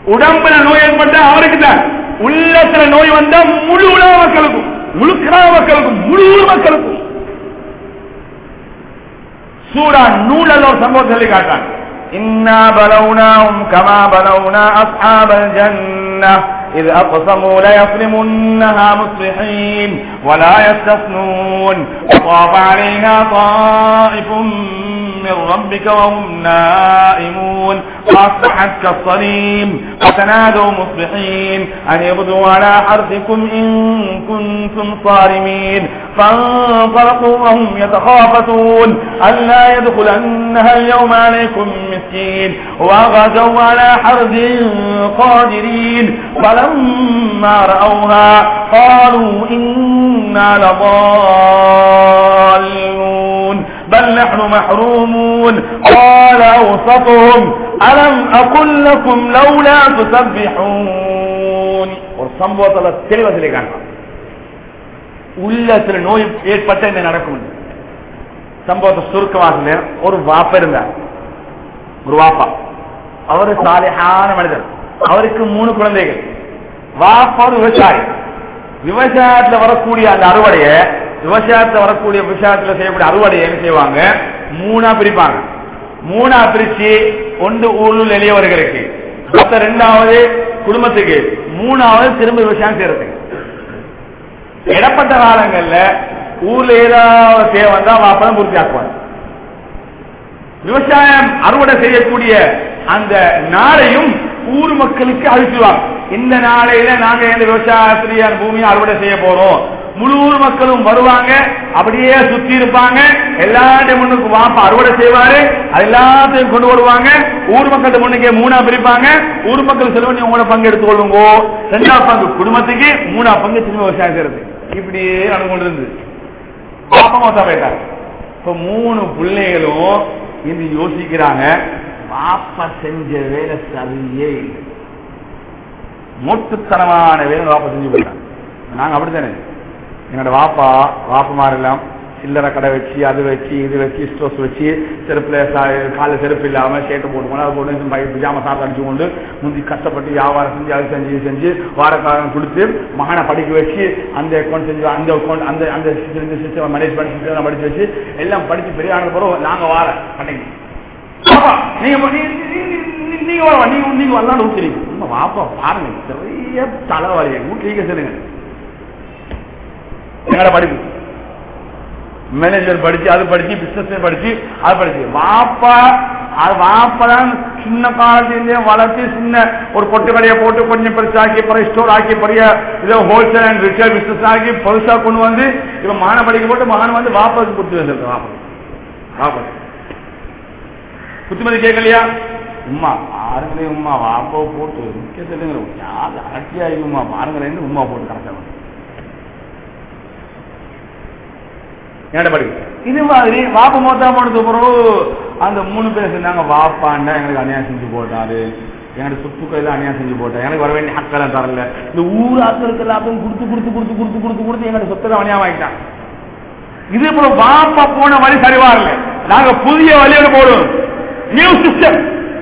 உடம்புல நோய் ஏற்பட்டா அவருக்கு தான் உள்ளத்துல நோய் வந்தா முழு உலக மக்களுக்கும் முழு கிராம மக்களுக்கும் முழு ஊர் மக்களுக்கும் சூரா நூலல்ல ஒரு சம்பவம் சொல்லி காட்டாங்க إنا بلوناهم كما بلونا أصحاب الجنة إذ أقسموا ليصرمنها مصبحين ولا يستثنون وطاف عليها طائف من ربك وهم نائمون فأصبحت كالصريم فتنادوا مصبحين أن يغدوا على حرثكم إن كنتم صارمين فانطلقوا وهم يتخافتون ألا يدخلنها اليوم عليكم مسكين وغدوا على حرد قادرين فلما رأوها قالوا إنا لضالون بل نحن محرومون قال أوسطهم ألم أقل لكم لولا تسبحون ஒரு சம்பவத்துல தெளிவா சொல்லி காண்பான் உள்ளத்துல நோய் ஏற்பட்ட என்ன நடக்கும் சம்பவத்தை சுருக்கமாக ஒரு வாப்ப இருந்தார் ஒரு வாப்பா அவரு சாலிஹான மனிதர் அவருக்கு மூணு குழந்தைகள் வாப்பா ஒரு விவசாயி விவசாயத்துல வரக்கூடிய அந்த அறுவடைய விவசாயத்துல வரக்கூடிய விவசாயத்துல செய்யக்கூடிய அறுவடையை என்ன செய்வாங்க மூணா பிரிப்பாங்க மூணா பிரிச்சு ஒன்று ஊரில் எளியவர்களுக்கு மற்ற ரெண்டாவது குடும்பத்துக்கு மூணாவது திரும்ப விவசாயம் செய்யறதுக்கு இடப்பட்ட காலங்கள்ல ஊர்ல ஏதாவது தேவை வந்தா வாப்பதான் பூர்த்தி ஆக்குவாங்க விவசாயம் அறுவடை செய்யக்கூடிய அந்த நாளையும் ஊர் மக்களுக்கு அழிச்சுவாங்க இந்த நாளையில நாங்க இந்த விவசாயத்திலேயே பூமியை அறுவடை செய்ய போறோம் முழு ஊர் மக்களும் வருவாங்க அப்படியே சுத்தி இருப்பாங்க எல்லாத்தையும் முன்னுக்கு வாப்பா அறுவடை செய்வாரு அது எல்லாத்தையும் கொண்டு வருவாங்க ஊர் மக்கள்கிட்ட முன்னுக்கே மூணா பிரிப்பாங்க ஊர் மக்கள் செலவு நீ உங்களோட பங்கு எடுத்துக்கொள்ளுங்க ரெண்டாம் பங்கு குடும்பத்துக்கு மூணா பங்கு திரும்ப விவசாயம் செய்யறது இப்படியே நடந்து கொண்டு இருந்து பாப்பா மொத்தம் போயிட்டாங்க இப்ப மூணு பிள்ளைகளும் இது யோசிக்கிறாங்க பாப்பா செஞ்ச வேலை சரியே இல்லை மொட்டுத்தனமான வேலை வாப்பா செஞ்சு போயிட்டாங்க நாங்க அப்படித்தானே என்னோட வாப்பா வாப்பமார் எல்லாம் சில்லறை கடை வச்சு அது வச்சு இது வச்சு ஸ்டோஸ் வச்சு செருப்புல கால செருப்பு இல்லாம சேட்டை போட்டு போனா அது போட்டு பிஜாம சாப்பிட்டு அடிச்சு கொண்டு முந்தி கஷ்டப்பட்டு வியாபாரம் செஞ்சு அது செஞ்சு இது செஞ்சு வாரக்காரன் கொடுத்து மகனை படிக்க வச்சு அந்த அக்கௌண்ட் செஞ்சு அந்த அக்கௌண்ட் அந்த அந்த சிஸ்டம் மேனேஜ்மெண்ட் சிஸ்டம் படிச்சு வச்சு எல்லாம் படிச்சு பெரிய ஆனது பிறகு நாங்க வார பண்ணீங்க நீங்க நீங்க வர நீங்க நீங்க வரலாம் ஊத்துறீங்க நம்ம வாப்பா பாருங்க பெரிய தலைவலி வீட்டுல சொல்லுங்க எங்கட படிப்பு மேனேஜர் படிச்சு அது படிச்சு பிசினஸ் படிச்சு அது படிச்சு வாப்பா அது வாப்பதான் சின்ன காலத்திலேயே வளர்த்து சின்ன ஒரு பொட்டு கடையை போட்டு கொஞ்சம் பெருசாக்கி பிறகு ஸ்டோர் ஆக்கி பெரிய இதோ ஹோல்சேல் அண்ட் ரிட்டேல் பிசினஸ் ஆக்கி பெருசா கொண்டு வந்து இவன் மான படிக்க போட்டு மகன் வந்து வாப்பாவுக்கு கொடுத்து வந்திருக்க வாப்பா வாப்பா புத்திமதி கேட்கலையா உமா பாருங்களே உமா வாப்பாவை போட்டு முக்கிய சொல்லுங்க யார் அடக்கியா உமா பாருங்களேன்னு உமா போட்டு கரெக்டாக என்னோட படிப்பு இது மாதிரி வாப்ப மொத்தா போனது பிறகு அந்த மூணு பேர் சொன்னாங்க வாப்பாண்டா எங்களுக்கு அநியாயம் செஞ்சு போட்டாரு என்னோட சொத்துக்கள் அநியாயம் செஞ்சு போட்டேன் எனக்கு வர வேண்டிய ஹக்கெல்லாம் தரல இந்த ஊர் ஆக்களுக்கு எல்லாத்தையும் கொடுத்து கொடுத்து கொடுத்து கொடுத்து கொடுத்து கொடுத்து எங்களோட சொத்தை அநியாயம் வாங்கிட்டான் இது போல வாப்பா போன வழி சரிவா இல்ல நாங்க புதிய வழியோட போடுவோம் நியூ சிஸ்டம்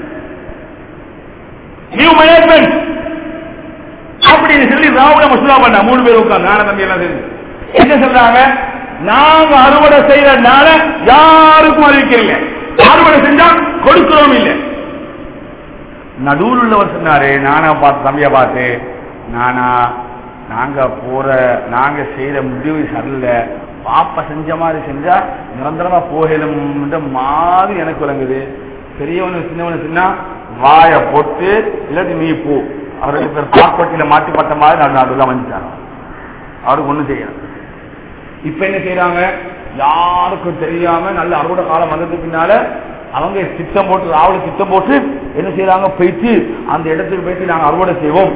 நியூ மேனேஜ்மெண்ட் அப்படின்னு சொல்லி ராவுல மசூலா பண்ண மூணு பேர் உட்காந்து நான தம்பி எல்லாம் தெரிஞ்சு என்ன சொல்றாங்க நாங்க அறுவடை செய்யறதுனால யாருக்கும் அறிவிக்கிறீங்க அறுவடை செஞ்சா கொடுக்கிறோம் இல்லை நடுவில் உள்ளவர் சொன்னாரு நானா பார்த்து தம்பிய பார்த்து நானா நாங்க போற நாங்க செய்யற முடிவு சரியில்லை பாப்பா செஞ்ச மாதிரி செஞ்சா நிரந்தரமா போகலும் மாதிரி எனக்கு விளங்குது பெரியவனு சின்னவனு சின்ன வாய போட்டு இல்லாட்டி நீ போ அவர் ரெண்டு பேர் பாப்பட்டியில மாட்டிப்பட்ட மாதிரி நடு நடுவில் வந்துட்டாங்க அவருக்கு ஒண்ணும் செய்யணும் இப்ப என்ன செய்யறாங்க யாருக்கும் தெரியாம நல்ல அறுவடை காலம் வந்ததுக்கு பின்னால அவங்க திட்டம் போட்டு ராவல திட்டம் போட்டு என்ன செய்யறாங்க போயிட்டு அந்த இடத்துக்கு போயிட்டு நாங்க அறுவடை செய்வோம்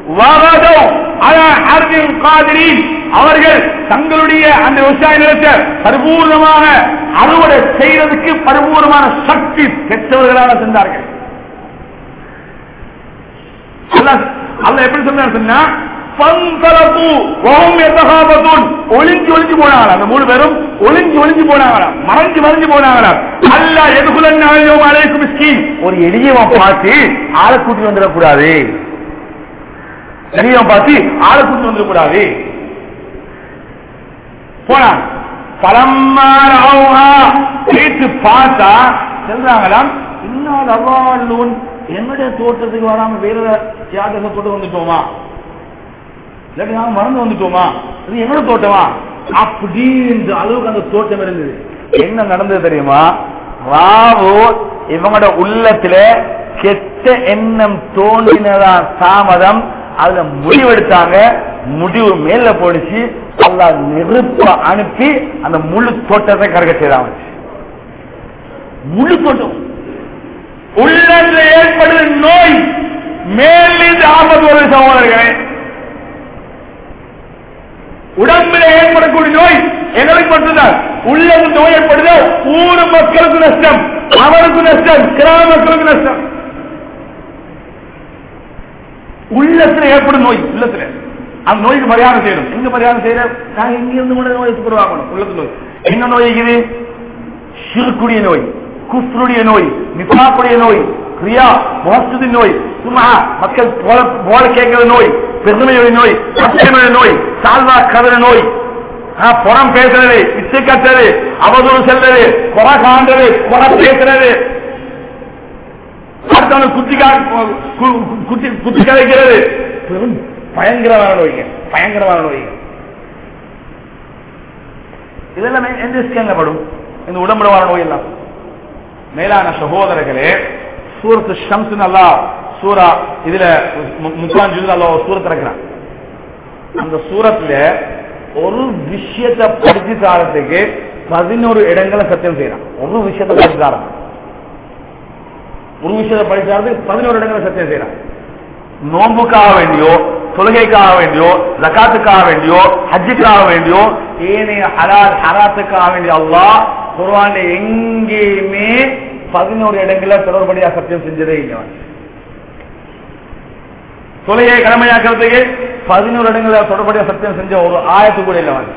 அவர்கள் தங்களுடைய அந்த விவசாய நிலத்தை பரிபூர்ணமாக அறுவடை செய்யறதுக்கு பரிபூர்ணமான சக்தி பெற்றவர்களாக சென்றார்கள் அல்ல எப்படி சொன்னார் சொன்னா ஒளிஞ்சு ஒளிஞ்சு போனாங்களா அந்த மூணு பேரும் ஒளிஞ்சு ஒளிஞ்சு போனாங்களா மறைஞ்சு மறைஞ்சு போனாங்களா அல்ல எதுகுலன் அழைக்கும் ஸ்கீம் ஒரு எளியவன் பார்த்து ஆளை கூட்டி வந்துடக்கூடாது கனியம் பார்த்து ஆளை கூட்டு வந்துட கூடாது போனா பலம்மாரா கேட்டு பார்த்தா சொல்றாங்களாம் இன்னாத அவ்வாழ்லூன் என்னுடைய தோட்டத்துக்கு வராம வேற யாத்திரை கொண்டு வந்துட்டோமா இல்லாட்டி நாம மறந்து வந்துட்டோமா இது என்னோட தோட்டமா அப்படின்ற அளவுக்கு அந்த தோட்டம் இருந்தது என்ன நடந்தது தெரியுமா ராவு இவங்களோட உள்ளத்துல கெட்ட எண்ணம் தோன்றினதா தாமதம் அதுல முடிவெடுத்தாங்க முடிவு மேல போடுச்சு அல்லா நெருப்ப அனுப்பி அந்த முழு தோட்டத்தை கறக்க செய்தாங்க முழு தோட்டம் உள்ளத்துல ஏற்படுது நோய் மேலிருந்து ஆபத்து ஒரு சகோதரர்களே உடம்புல ஏற்படக்கூடிய நோய் எங்களுக்கு மட்டும்தான் உள்ளது நோய் ஏற்படுதோ ஊர் மக்களுக்கு நஷ்டம் அவருக்கு நஷ்டம் கிராம மக்களுக்கு நஷ்டம் உள்ளத்துல ஏற்படும் நோய் உள்ளத்துல அந்த நோய்க்கு மரியாதை செய்யணும் எங்க மரியாதை செய்யற நாங்க இங்க இருந்து கூட நோய் சுப்பரவாகணும் உள்ளத்து நோய் என்ன நோய் இது சிறுக்குடிய நோய் குஃப்ருடைய நோய் நிசாக்குடைய நோய் கிரியா மோசதி நோய் சும்மா மக்கள் போல போல கேட்கிற நோய் பெருமையுடைய நோய் சத்தியமுடைய நோய் சால்வா கதற நோய் ஆ, புறம் பேசுறது இச்சு கட்டுறது அவதூறு செல்றது குறை காண்றது குறை பேசுறது அடுத்தவனை குத்தி கா- கு- கு- குத்தி குத்தி கலைக்கிறது பெரும் பயங்கரமான நோய்ங்க பயங்கரமான நோய்ங்க இதெல்லாம் எந்த ஸ்கேன்ல படும் இந்த உடம்புல வர நோய் எல்லாம் மேலான சகோதரர்களே சூரத்து ஷம்ஸ் நல்லா சூரா இதுல மு- முக்கான் ஜுது அல்லா சூரத் இறக்குறான் அந்த சூரத்துல ஒரு விஷயத்தை படிச்சு தாரத்துக்கு பதினோரு இடங்களை சத்தியம் செய்யறான் ஒரு விஷயத்தை படிச்சு தாரம் ஒரு விஷயத்தை படிச்சாரத்துக்கு பதினோரு இடங்களை சத்தியம் செய்யறான் நோன்புக்காக வேண்டியோ தொழுகைக்காக வேண்டியோ ஜக்காத்துக்காக வேண்டியோ ஹஜ்ஜுக்காக வேண்டியோ ஏனைய ஹலால் ஹராத்துக்காக வேண்டிய அல்லாஹ் குர்ஆன்ல எங்கேயுமே பதினோரு இடங்கள்ல தொடர்படியா சத்தியம் செஞ்சதே இல்லை அவன். தொலையை கடமையாக்கிறதுக்கு பதினோரு இடங்கள்ல தொடர்படியா சத்தியம் செஞ்ச ஒரு ஆயத்து கூட இல்லை அவன்.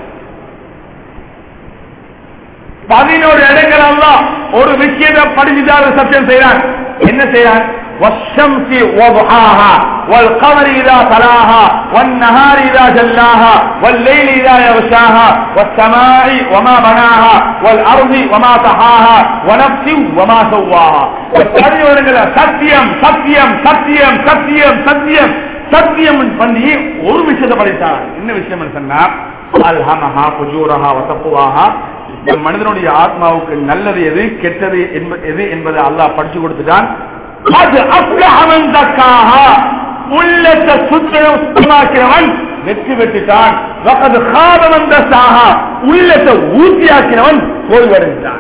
பதினோரு இடங்கள் எல்லாம் ஒரு விஷயத்தை படிச்சுட்டாரு சத்தியம் செய்யறான் என்ன செய்யறான் والشمس وضحاها والقمر إذا تلاها والنهار إذا جلاها والليل إذا يغشاها والسماء وما بناها والأرض وما طحاها ونفس وما سواها பதினோருங்கள சத்தியம் சத்தியம் சத்தியம் சத்தியம் சத்தியம் சத்தியம் பண்ணி ஒரு விஷயத்தை படித்தார் என்ன விஷயம் சொன்னா அல்ஹமஹா புஜூரஹா வசப்புவாஹா இந்த மனிதனுடைய ஆத்மாவுக்கு நல்லது எது கெட்டது என்ப- எது என்பதை அல்லாஹ் படிச்சு கொடுத்துட்டான் அது அப்லஹமன் தக்காஹா உள்ளத்தை சுத்தம் சுத்தமாக்கிறவன் வெற்றி பெற்றுட்டான் வகது காதவன் தசாஹா உள்ளத்தை ஊத்தியாக்கிறவன் தோல்வியடைஞ்சான்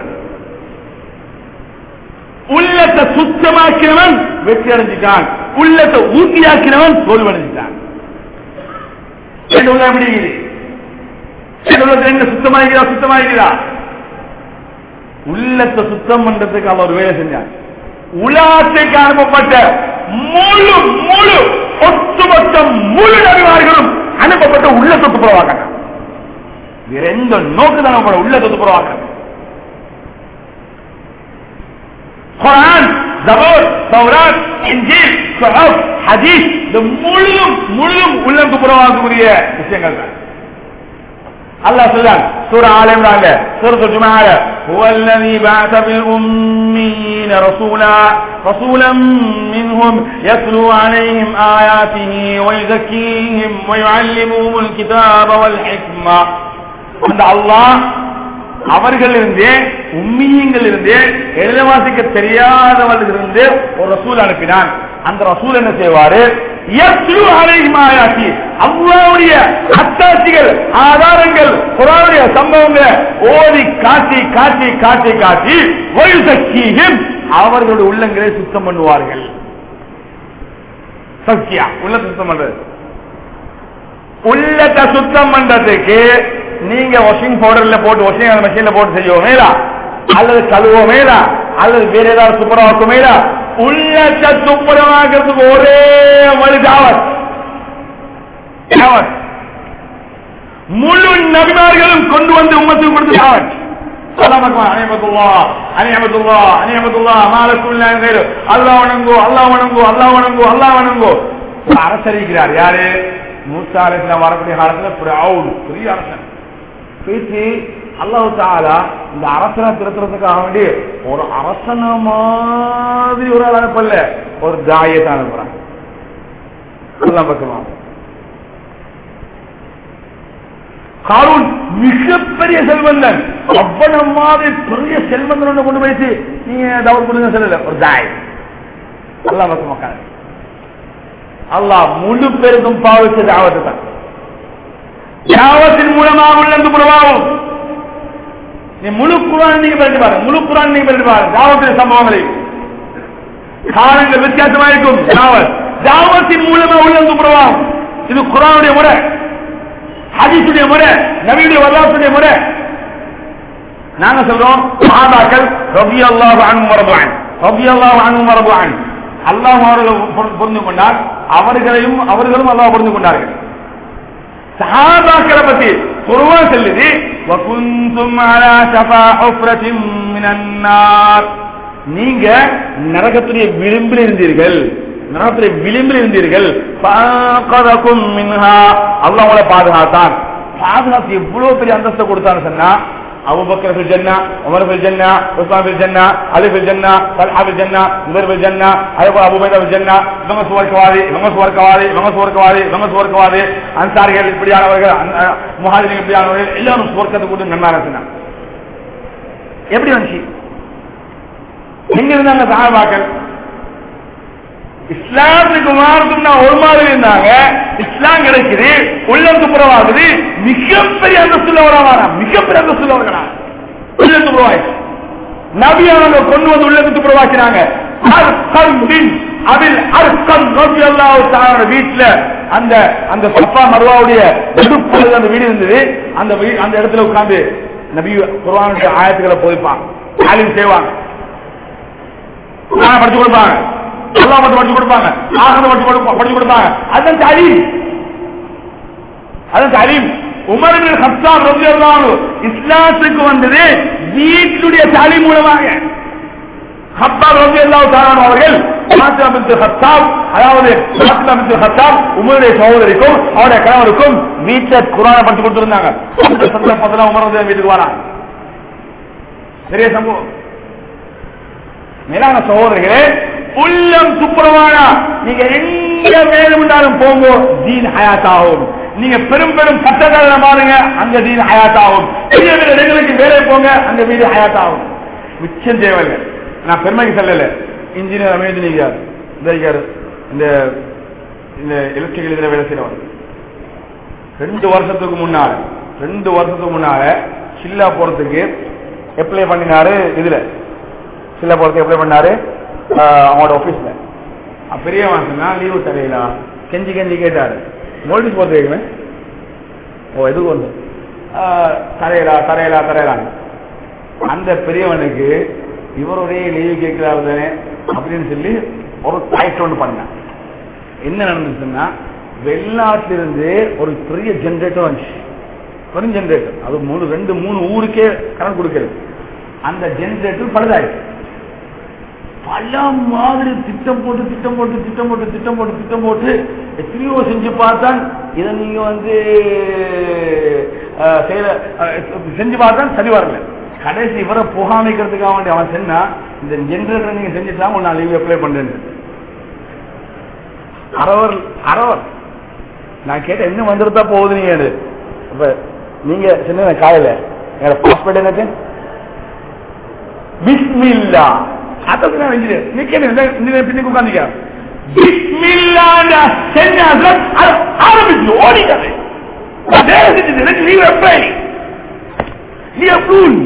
உள்ளத்தை சுத்தமாக்கிறவன் வெற்றி அடைஞ்சிட்டான் உள்ளத்தை ஊத்தியாக்கிறவன் தோல்வடைஞ்சிட்டான் என் உள்ள எப்படி இருக்குது என் உள்ளத்துல என்ன சுத்தமாகிறா சுத்தமாகிறா உள்ளத்தை சுத்தம் பண்றதுக்கு அவர் ஒரு வேலை செஞ்சான் உலகத்துக்கு அனுப்பப்பட்ட முழு முழு ஒட்டுமொத்த முழு நபிமார்களும் அனுப்பப்பட்ட உள்ள சொத்து புறவாக்க வேற எந்த நோக்கு தான் உள்ள சொத்து புறவாக்க குரான் ஜபூர் தௌராத் இன்ஜீல் சுஹப் ஹதீஸ் இந்த முழுதும் முழுதும் உள்ளம் புறவாக்கக்கூடிய விஷயங்கள் தான் அல்லாஹ் சொல்றான் சூரா ஆல இம்ரான்ல சூரத்துல் ஜுமாஅல هو الذي بعث بالأمين رسولا رسولا منهم يتلو عليهم آياته ويزكيهم ويعلمهم الكتاب والحكمة அந்த அல்லாஹ் அவர்கள் இருந்தே உம்மியங்கள் இருந்தே எழுத வாசிக்க தெரியாதவர்கள் இருந்து ஒரு ரசூல் அனுப்பினான் அந்த ரசூல் என்ன செய்வாரு யத்லு அலைஹிம் ஆயாத்தி அல்லாஹ்வுடைய அத்தாட்சிகள் ஆதாரங்கள் குர்ஆனுடைய சம்பவங்களை ஓதி காட்டி காட்டி காட்டி காட்டி வயுசக்கீஹிம் அவர்களுடைய உள்ளங்களை சுத்தம் பண்ணுவார்கள் சக்கியா உள்ளத்தை சுத்தம் பண்றது உள்ளத்தை சுத்தம் பண்றதுக்கு நீங்க வாஷிங் பவுடர்ல போட்டு வாஷிங் மெஷின்ல போட்டு செய்வோமேலா அல்லது கழுவோமேலா அல்லது வேற ஏதாவது துப்புரவாக்குமேலா உள்ளத்தை துப்புரவாக்குறதுக்கு ஒரே வழி தாவத் தாவத் முழு நபிமார்களும் கொண்டு வந்து உம்மத்துக்கு கொடுத்து தாவத் அல்லாஹ் வணங்கோ அல்லாஹ் வணங்கோ அல்லாஹ் வணங்கோ அல்லாஹ் வணங்கோ ஒரு அரசர் இருக்கிறார் யாரு மூசா அலிஸ்லாம் வரக்கூடிய காலத்துல பிரவுன் பெரிய அரசன் பேசி அல்லாஹு தாலா இந்த அரசனை திருத்துறதுக்காக வேண்டி ஒரு அரசன மாதிரி ஒரு ஆள் அனுப்பல ஒரு தாயத்தை அனுப்புறான் எல்லாம் பக்கமா காரூன் மிகப்பெரிய செல்வந்தன் அவ்வளவு மாதிரி பெரிய செல்வந்தன் ஒண்ணு கொண்டு போயிட்டு நீங்க தவறு கொடுங்க சொல்லல ஒரு தாய் எல்லாம் பக்கம் மக்கள் அல்லாஹ் முழு பேருக்கும் பாவிச்சது ஆபத்து தான் தியாகத்தின் மூலமாக உள்ளது புறவாகும் நீ முழு குரான் நீங்க படித்து பாருங்க முழு குரான் நீங்க படித்து பாருங்க தாவத்தின் சம்பவங்களை காலங்கள் வித்தியாசமா இருக்கும் தாவத் தாவத்தின் மூலமா உள்ளது புறவாகும் இது குரானுடைய முறை ஹதீசுடைய முறை நபியுடைய வரலாற்றுடைய முறை நாங்க சொல்றோம் சஹாபாக்கள் ரபி அல்லாஹ் அன்பு மரபுவான் ரபி அல்லாஹ் அன்பு மரபுவான் அல்லாஹ் அவர்கள் பொருந்து கொண்டார் அவர்களையும் அவர்களும் அல்லாஹ் பொருந்து கொண்டார்கள் சஹாபாக்களை பத்தி குருவா சொல்லுது وَكُنْتُمْ عَلَى شَفَا حُفْرَةٍ مِنَ النَّارِ நீங்க நரகத்துடைய விளிம்பில் இருந்தீர்கள் நரகத்துடைய விளிம்பில் இருந்தீர்கள் فَأَنقَذَكُم مِّنْهَا அல்லாஹ் உங்களை பாதுகாத்தான் பாதுகாத்து எவ்வளவு பெரிய அந்தஸ்தை கொடுத்தான்னு சொன்னா அபு பக்கர் ஃபில் ஜன்னா உமர் ஃபில் ஜன்னா உஸ்மான் ஃபில் ஜன்னா அலி ஃபில் ஜன்னா தல்ஹா ஃபில் ஜன்னா ஜுபைர் ஃபில் ஜன்னா அதே போல அபு பைதா ஃபில் ஜன்னா இவங்க சுவர்க்கவாதி இவங்க சுவர்க்கவாதி இவங்க சுவர்க்கவாதி இவங்க சுவர்க்கவாதி அன்சாரிகள் இப்படியானவர்கள் முஹாஜிர்கள் இப்படியானவர்கள் எல்லாரும் சுவர்க்கத்தை கூட்டு நன்மையாக சொன்னாங்க எப்படி வந்துச்சு எங்க இருந்தாங்க சஹாபாக்கள் இஸ்லாத்துக்கு மாறதுன்னா ஒரு மாதிரி இருந்தாங்க இஸ்லாம் கிடைக்குது உள்ளத்து புறவாகுது மிகப்பெரிய அந்தஸ்துள்ளவரான மிகப்பெரிய அந்தஸ்துள்ளவர்களா உள்ளத்து புறவாயிச்சு நபியானவங்க கொண்டு வந்து உள்ளத்துக்கு புறவாக்கினாங்க அதில் அர்க்கம் நோக்கி அல்லாஹ் வீட்டுல அந்த அந்த சப்பா மருவாவுடைய நடுப்பகுதியில் அந்த வீடு இருந்தது அந்த வீ- அந்த இடத்துல உட்கார்ந்து நபி குர்ஆனுடைய ஆயத்துக்களை போதிப்பாங்க தாலீம் செய்வாங்க குர்ஆனை படிச்சு கொடுப்பாங்க அல்லாஹ் மட்டும் படிச்சு கொடுப்பாங்க ஆகத படிச்சு கொடுப்பா- படிச்சு கொடுப்பாங்க அதுதான் தாலீம் அதுதான் தாலீம் உமர் இப்னு கத்தாப் ரலியல்லாஹு அன்ஹு இஸ்லாத்துக்கு வந்தது வீட்டுடைய தாலீம் மூலமாக ஹப்பாப் ரலியல்லாஹு தஆலா அவர்கள் ஃபாத்திமா பின்த் ஹத்தாப் அதாவது ஃபாத்திமா பின்த் ஹத்தாப் உமருடைய சகோதரிக்கும் அவருடைய கணவருக்கும் வீட்டுல குர்ஆனை படிச்சு கொடுத்திருந்தாங்க அந்த சந்தர்ப்பத்துல உமர் ரலியல்லாஹு வீட்டுக்கு வராங்க பெரிய சம்பவம் மேலான சகோதரர்களே உள்ளம் துப்புரவானா நீங்க எங்க வேணும்னாலும் போங்க தீன் ஹயாத்தாகும் நீங்க பெரும் பெரும் பட்டக்காரன பாருங்க அங்க தீன் ஹயாத்தாகும் பெரிய பெரிய இடங்களுக்கு வேலை போங்க அங்க வீடு ஹயாத்தாகும் மிச்சம் தேவையில்லை நான் பெருமைக்கு சொல்லல இன்ஜினியர் அமைதி நீங்க இந்த இருக்காரு. இந்த இந்த எலக்ட்ரிக்கல் இதுல வேலை செய்யறவர் ரெண்டு வருஷத்துக்கு முன்னால ரெண்டு வருஷத்துக்கு முன்னால சில்லா போறதுக்கு அப்ளை பண்ணினாரு இதுல சில்லா போறதுக்கு அப்ளை பண்ணாரு ஆஹ், அவங்களோட ஆபீஸ்ல பெரியவன் சொன்னா லீவு தரையிலா கெஞ்சி கெஞ்சி கேட்டாரு நோட்டீஸ் போட்டு வைக்கணும் ஓ எதுக்கு வந்து தரையலா தரையலா தரையலா அந்த பெரியவனுக்கு இவருடைய லீவு கேட்கிறாரு தானே அப்படின்னு சொல்லி ஒரு டைட் ஒன்று பண்ணேன் என்ன நடந்துச்சுன்னா வெளிநாட்டிலிருந்து ஒரு பெரிய ஜென்ரேட்டர் வந்துச்சு பெரும் ஜென்ரேட்டர் அது மூணு ரெண்டு மூணு ஊருக்கே கரண்ட் கொடுக்கிறது அந்த ஜென்ரேட்டர் பழுதாயிடுச்சு பல மாதிரி திட்டம் போட்டு திட்டம் போட்டு திட்டம் போட்டு திட்டம் போட்டு திட்டம் போட்டு எத்தனையோ செஞ்சு பார்த்தான் இதை நீங்க வந்து அஹ், செய்யல அஹ், செஞ்சு பார்த்தான் சரி வரல கடைசி இவரை புகாமிக்கிறதுக்காக வேண்டி அவன் சொன்னா இந்த ஜென்ரேட்டர் நீங்க செஞ்சுட்டா நான் லீவ் அப்ளை பண்றேன் அரவர் அரவர் நான் கேட்டேன் என்ன வந்துருத்தா போகுது நீங்க அது. அப்ப நீங்க சின்ன காலையில என்னோட பாஸ்போர்ட் எனக்கு பிஸ்மில்லா அதுக்கு நான் இன்ஜினியர் நீ கேட்டு இன்ஜினியர் பின்னுக்கு உட்காந்துக்க பிஸ்மில்லா செஞ்ச ஆரம்பிச்சு ஓடிட்டாரு நான் வேலை செஞ்சது எனக்கு லீவ் அப்ளை நீ அப்ரூவல்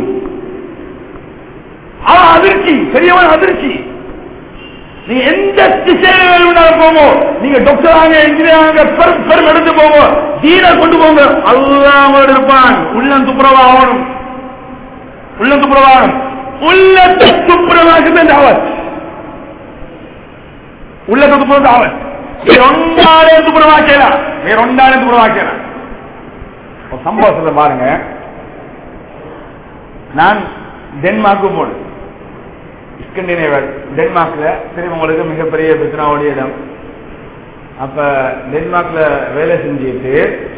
அவன் அதிர்ச்சி பெரியவன் அதிர்ச்சி நீங்க எந்த திசையில வேணும்னாலும் போங்க நீங்க டாக்டர் ஆங்க இன்ஜினியர் ஆங்க பெரும் பெரும் எடுத்து போங்க தீன கொண்டு போங்க அல்லாம இருப்பான் உள்ளம் துப்புரவா ஆகணும் உள்ளம் துப்புரவாகணும் உள்ளத்தை துப்புரவாக்குது தாவத் உள்ளத்தை துப்புரவு தாவத் வேற ஒன்றாலே துப்புரவாக்கலாம் வேற ஒன்றாலே துப்புரவாக்கலாம் ஒரு சம்பவத்தில் பாருங்க நான் டென்மார்க்கு போனேன் ஸ்கண்டினேவர் டென்மார்க்ல சரி உங்களுக்கு மிகப்பெரிய பித்னாவுடைய இடம் அப்ப டென்மார்க்ல வேலை செஞ்சுட்டு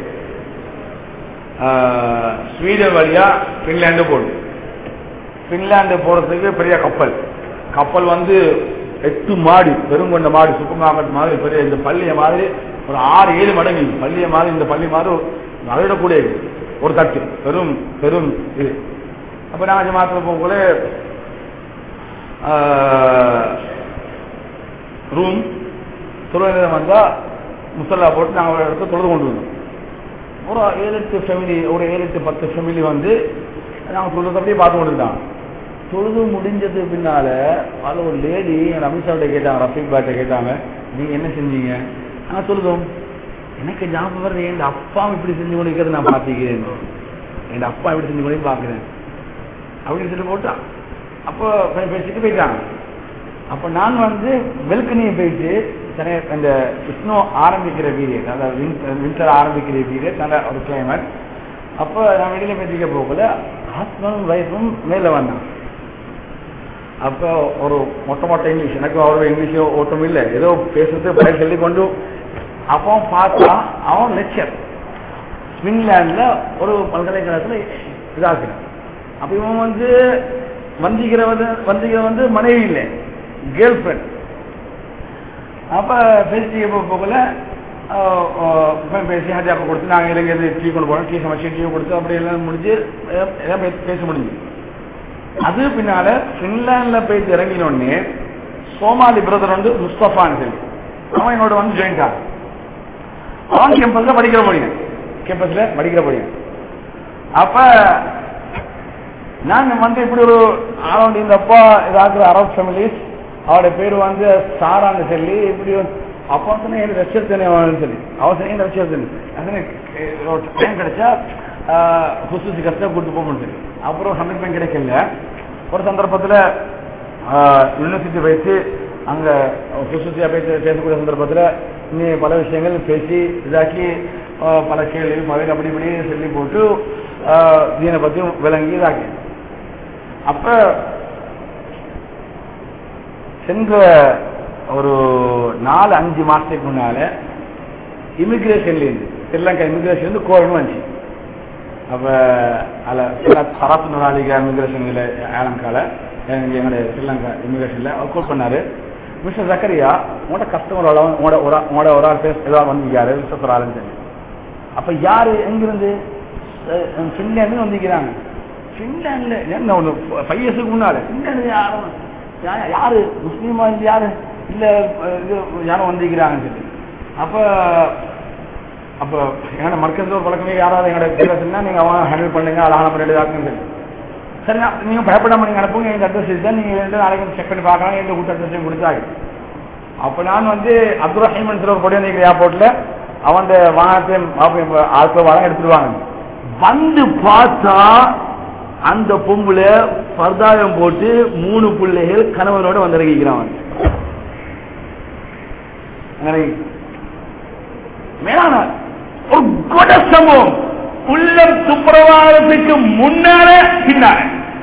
ஆஹ், ஸ்வீடன் வழியா பின்லாந்து போடும் பின்லாந்து போறதுக்கு பெரிய கப்பல் கப்பல் வந்து எட்டு மாடி பெருங்கொண்ட மாடி சூப்பர் மார்க்கெட் மாதிரி பெரிய இந்த பள்ளிய மாதிரி ஒரு ஆறு ஏழு மடங்கு இது. பள்ளிய மாதிரி இந்த பள்ளி மாதிரி அளவிடக்கூடிய இது. ஒரு தட்டு பெரும் பெரும் இது அப்ப நாங்க ஜமாத்துல போகக்குள்ள ரூம் தொழுகை வந்தா முசல்லா போட்டு நாங்கள் ஒரு இடத்துல தொழுது கொண்டு வந்தோம் ஒரு ஏழு எட்டு ஃபேமிலி ஒரு ஏழு எட்டு பத்து ஃபேமிலி வந்து நாங்கள் தொழுது அப்படியே பார்த்து கொண்டிருந்தாங்க தொழுது முடிஞ்சது பின்னால அதில் ஒரு லேடி எங்கள் அமித்ஷாவிட்ட கேட்டாங்க ரஃபீக் பாட்ட கேட்டாங்க நீங்க என்ன செஞ்சீங்க நான் தொழுதோம் எனக்கு ஞாபகம் வருது என் அப்பாவும் இப்படி செஞ்சு கொண்டிருக்கிறது நான் பார்த்துக்கிறேன் என் அப்பா இப்படி செஞ்சு கொண்டு பார்க்கிறேன் அப்படின்னு சொல்லி போட்டான் அப்போ கொஞ்சம் பேசிட்டு போயிட்டாங்க அப்ப நான் வந்து வெல்கனியை போயிட்டு தனி அந்த ஸ்னோ ஆரம்பிக்கிற பீரியட் அதாவது வின்டர் ஆரம்பிக்கிற பீரியட் நல்ல ஒரு கிளைமேட் அப்போ நான் வெளியில பேசிக்க போகல ஹஸ்பண்டும் ஒய்ஃபும் மேல வந்தான் அப்போ ஒரு மொட்டை மொட்டை இங்கிலீஷ் எனக்கு அவரோட இங்கிலீஷோ ஓட்டம் இல்லை ஏதோ பேசுறது பழைய சொல்லி கொண்டு அப்போ பார்த்தா அவன் லெக்சர் ஃபின்லாண்டில் ஒரு பல்கலைக்கழகத்தில் இதாக்குறான் அப்ப இவன் வந்து வந்திக்கிற வந்து வந்திக்கிற வந்து மனைவி இல்லை கேர்ள் ஃப்ரெண்ட் அப்ப பேசி போகல பேசி ஹஜாப்பை கொடுத்து நாங்கள் இலங்கையில டீ கொண்டு போனோம் டீ சமைச்சு டீ கொடுத்து அப்படி எல்லாம் முடிஞ்சு எல்லாம் எல்லாம் பே- பேச முடிஞ்சு அது பின்னால பின்லாண்ட்ல போயிட்டு இறங்கினோடனே சோமாலி பிரதர் வந்து முஸ்தபான்னு சொல்லி அவன் என்னோட வந்து ஜாயின் ஆகும் அவன் கேம்பஸ்ல படிக்கிற முடியும் கேம்பஸ்ல படிக்கிற முடியும் அப்ப நாங்க வந்து இப்படி ஒரு ஆளோட இந்த அப்பா இதாக்குற அரப் ஃபேமிலிஸ் அவருடைய பேர் வந்து சாரான்னு சொல்லி இப்படி வந்து- அப்பா சொன்ன எனக்கு ரஷ்யர் தானே வேணும்னு சொல்லி அவன் சொன்ன எனக்கு ரஷ்யர் தானே அது டைம் கிடைச்சா குசுசி கஷ்டம் கூட்டு போகணும்னு சொல்லி அப்புறம் சமீபம் கிடைக்கல ஒரு சந்தர்ப்பத்தில் யூனிவர்சிட்டி போயிட்டு அங்க குசுசியா பேச பேசக்கூடிய சந்தர்ப்பத்தில் நீ பல விஷயங்கள் பேசி இதாக்கி ஆஹ், பல கேள்வி பதில் அப்படி இப்படி சொல்லி போட்டு ஆஹ், தீனை பத்தியும் விளங்கி இதாக்கி அப்ப சென்ற ஒரு நாலு அஞ்சு மாசத்துக்கு முன்னால இமிகிரேஷன்ல இருந்து ஸ்ரீலங்கா இமிகிரேஷன் இருந்து கோரணும் வந்துச்சு அப்ப அதில் சராத்து நோயாளிக இமிகிரேஷன்ல ஆலங்கால எங்களுடைய ஸ்ரீலங்கா இமிகிரேஷன்ல அவர் கால் பண்ணாரு மிஸ்டர் ஜக்கரியா உங்களோட கஸ்டமர் உங்களோட ஒரு ஆ- உங்களோட ஒரு ஆள் பேச ஏதாவது வந்திருக்காரு மிஸ்டர் ஒரு ஆளுன்னு சொல்லி அப்ப யாரு எங்கிருந்து அஹ், பின்லாந்து வந்திருக்கிறாங்க பின்லாந்துல என்ன ஒண்ணு ஃபைவ் இயர்ஸுக்கு முன்னால பின்லாந்து யாரும் யா- யாரு முஸ்லீமா இல்ல யாரு இல்ல அஹ், இது யாரும் வந்திருக்கிறாங்கன்னு சொல்லி அப்ப அப்ப எங்களோட மர்க்கத்தில் ஒரு பழக்கமே யாராவது எங்களோட பேசுனா நீங்க அவன் ஹேண்டில் பண்ணுங்க அழகான முறையில் இதாக்குன்னு சொல்லி சரி நான் நீங்க பயப்படாம நீங்க அனுப்புங்க எங்க அட்ரஸ் தான் நீங்க ரெண்டு நாளைக்கு செக் பண்ணி பார்க்கலாம் எந்த கூட்ட அட்ரஸையும் கொடுத்தாங்க அப்ப நான் வந்து அப்துல் ரஹீமன் சில ஒரு பொடி வந்திருக்கிற ஏர்போர்ட்ல அவன் வாகனத்தையும் ஆட்கள் வரம் எடுத்துருவாங்க வந்து பார்த்தா அந்த பொம்புல பர்தாயம் போட்டு மூணு பிள்ளைகள் கணவனோட வந்திருக்கிறான் மேலான ஒரு கொட சம்பவம் உள்ளம் துப்புரவாதத்துக்கு முன்னால பின்னால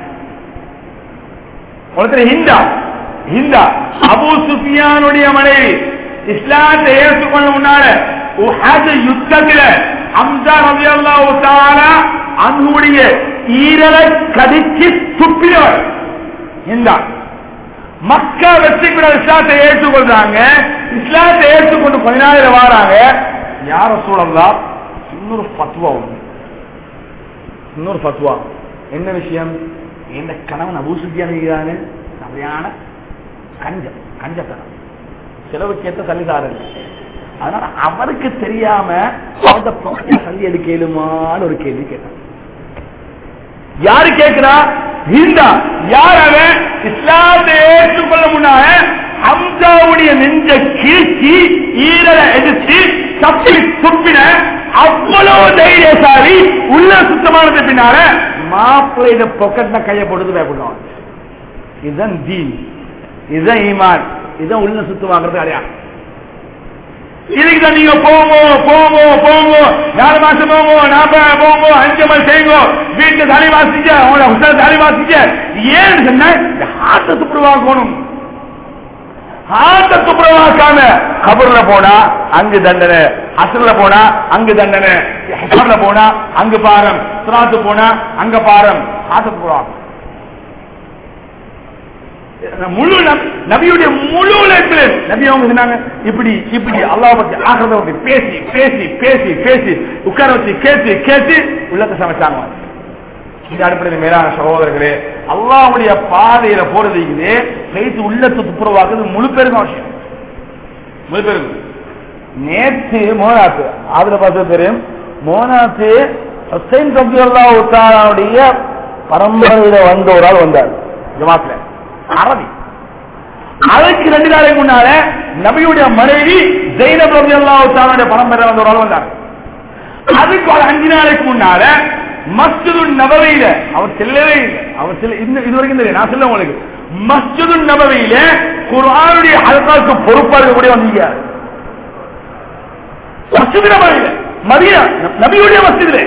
ஒருத்தர் ஹிந்தா ஹிந்தா அபு சுஃபியானுடைய மனைவி இஸ்லாத்தை ஏற்றுக்கொள்ள முன்னால உஹது யுத்தத்துல ஹம்சா ரலியல்லாஹு தஆலா அன்னுடைய ஈரலை கடிச்சு துப்பினவர் ஹிந்தா மக்கா வெற்றி கூட இஸ்லாத்தை ஏற்றுக்கொள்றாங்க இஸ்லாத்தை ஏற்றுக்கொண்டு கொஞ்ச நாளில் வாராங்க யார சூழல்லாம் இன்னொரு பத்துவா உண்டு இன்னொரு பத்துவா என்ன விஷயம் எந்த கணவன் அபூசுத்தியான இருக்கிறான்னு சரியான கஞ்சம் கஞ்சத்தனம் செலவுக்கு ஏற்ற சல்லி தாரல் அதனால அவருக்கு தெரியாம அவர்கிட்ட பக்கத்துல சல்லி எடுக்க இயலுமான்னு ஒரு கேள்வி கேட்டான் யாரு கேட்கிறா ஹிந்தா யார் அவன் இஸ்லாத்தை ஏற்றுக்கொள்ள முன்னால ஹம்சாவுடைய நெஞ்ச கீழ்ச்சி ஈரலை எடுத்து தப்பி துப்பின அவ்வளவு தைரியசாலி உள்ள சுத்தமானது பின்னால மாப்பிள்ளையிட பொக்கெட்ல கைய போடுறது பயப்படுவான் இதுதான் தீன் இதுதான் ஈமான் இதுதான் உள்ள சுத்தமாகிறது அடையாளம் இதுக்கு தான் நீங்க போங்க போங்க போங்க நாலு மாசம் போங்க நாற்பது போங்க அஞ்சு மாசம் செய்யுங்க வீட்டு தலை வாசிக்க உங்களோட ஹுசல் தலை வாசிக்க ஏன்னு சொன்னா இந்த ஹார்ட்டை துப்புரவாக்கணும் ஆட்ட துப்புரவாக்காம கபர்ல போனா அங்கு தண்டனை அசல்ல போனா அங்கு தண்டனை ஹசர்ல போனா அங்கு பாரம் சுராத்து போனா அங்க பாரம் ஆட்ட துப்புரவாக்கம் முழு நபி- நபியுடைய முழு உழைப்பில் நபி அவங்க சொன்னாங்க இப்படி இப்படி அல்லாஹ் பத்தி ஆகிறத பத்தி பேசி பேசி பேசி பேசி உட்கார வச்சு கேட்டு கேட்டு உள்ளத்தை சமைச்சாங்க இந்த அடிப்படையில் மேலான சகோதரர்களே அல்லாஹ்வுடைய பாதையில போறது இருக்குது கைத்து உள்ளத்தை துப்புரவாக்குறது முழு பேருக்கும் அவசியம் முழு பேருக்கும் நேற்று மோனாத்து அதுல பார்த்து தெரியும் மோனாத்து ஹுசைன் கபி அல்லாவுடைய பரம்பரையில வந்த ஒரு ஆள் வந்தார் ஜமாத்ல அரபி அதுக்கு ரெண்டு நாளைக்கு முன்னால நபியுடைய மனைவி ஜெயினப் ரபி அல்லாவுடைய பரம்பரை வந்த ஒரு ஆள் வந்தார் அதுக்கு ஒரு அஞ்சு நாளைக்கு முன்னால மஸ்ஜிது நபவியில அவர் செல்லவே இல்லை அவர் செல்ல இன்னும் இது வரைக்கும் தெரியும் நான் சொல்ல உங்களுக்கு மஸ்ஜிது நபவியில குர்ஆனுடைய ஹல்காவுக்கு பொறுப்பா இருக்கக்கூடிய வந்தீங்க மஸ்ஜிது நபவியில மதியா நபியுடைய மஸ்ஜிதிலே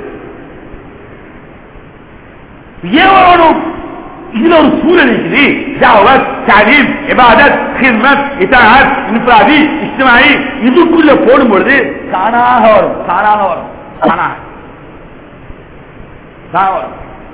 ஏவனும் இதுல ஒரு சூழல் இருக்குது ஜாவத் தாலீம் இபாதத் ஹிஸ்மத் இதாத் இன்ஃபிராதி இஸ்மாயி இதுக்குள்ள போடும்பொழுது தானாக வரும் தானாக வரும் தானாக தானாக வரும்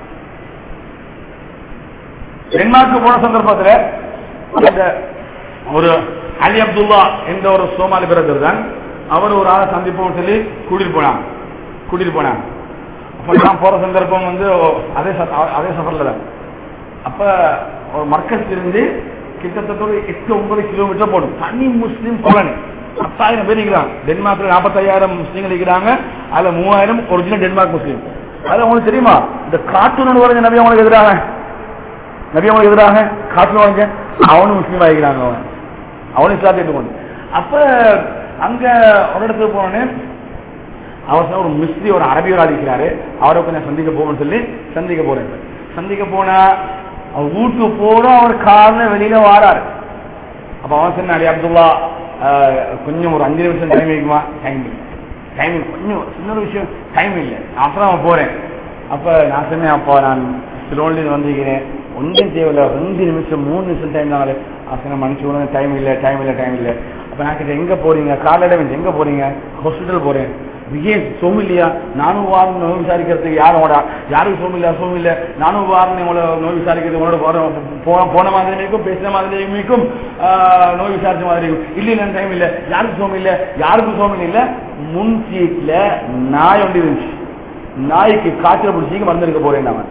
டென்மார்க்கு போன சந்தர்ப்பத்தில் அந்த ஒரு அலி அப்துல்லா என்ற ஒரு சோமாலி பிரதர் தான் அவர் ஒரு ஆளை சந்திப்போம் சொல்லி கூட்டிட்டு போனாங்க கூட்டிட்டு போனாங்க அப்ப நான் போற சந்தர்ப்பம் வந்து அதே ச- அதே சஃபர்ல தான் அப்ப ஒரு மர்க்கஸ் இருந்து கிட்டத்தட்ட ஒரு எட்டு ஒன்பது கிலோமீட்டர் போடும் தனி முஸ்லீம் காலனி பத்தாயிரம் பேர் இருக்கிறாங்க டென்மார்க்ல நாற்பத்தாயிரம் முஸ்லீம்கள் இருக்கிறாங்க அதுல மூவாயிரம் ஒரிஜினல் டென்மார்க் முஸ்லீம் அது உங்களுக்கு தெரியுமா இந்த கார்ட்டூன் வரைஞ்ச நபி அவங்களுக்கு எதிராக நபி அவங்களுக்கு எதிராக கார்ட்டூன் வரைஞ்ச அவனும் முஸ்லீம் ஆகிக்கிறாங்க அவன் அவனும் இஸ்லாத்தை ஏற்றுக்கொண்டு அப்ப அங்க ஒரு இடத்துக்கு போனோடனே அவர் சொன்ன ஒரு மிஸ்ரி ஒரு அரபியர் ஆதிக்கிறாரு அவரை கொஞ்சம் சந்திக்க போகணும்னு சொல்லி சந்திக்க போறேன் சந்திக்க போனா அவர் வீட்டுக்கு போறோம் அவர் கார்ல வெளியில வாராரு அப்ப அவன் சொன்ன அலி அப்துல்லா ஆஹ், கொஞ்சம் ஒரு அஞ்சு நிமிஷம் டைம் இருக்குமா டைம் இல்லை டைம் இல்லை கொஞ்சம் சின்ன ஒரு விஷயம் டைம் இல்லை நான் அப்புறம் அவன் போறேன் அப்ப நான் சொன்னேன் அப்போ நான் சிலோன்ல வந்திருக்கிறேன் ஒன்றும் தேவையில்ல ரெண்டு நிமிஷம் மூணு நிமிஷம் டைம் தான் சொன்ன மனுஷன் டைம் இல்லை டைம் இல்லை டைம் இல்லை அப்ப நான் கேட்டேன் எங்க போறீங்க காலையில வந்து எங்க போறீங்க ஹாஸ்பிட்டல் போறேன் ஏன் சோம் இல்லையா நானும் வாரம் நோய் விசாரிக்கிறதுக்கு யாரும் உங்களோட யாரும் சோம் இல்லையா சோம் இல்லை நானும் வாரம் உங்களோட நோய் விசாரிக்கிறது உங்களோட போற- போன போன மாதிரி இருக்கும் பேசின மாதிரி இருக்கும் ஆஹ், நோய் விசாரிச்ச மாதிரி இருக்கும் இல்லை இல்லை டைம் இல்லை யாருக்கும் சோம் இல்லை யாருக்கும் சோம் இல்லை முன் சீட்ல நாய் ஒன்று இருந்துச்சு நாய்க்கு காய்ச்சல் பிடிச்சிக்கு மருந்தெடுக்க போறேன் நான்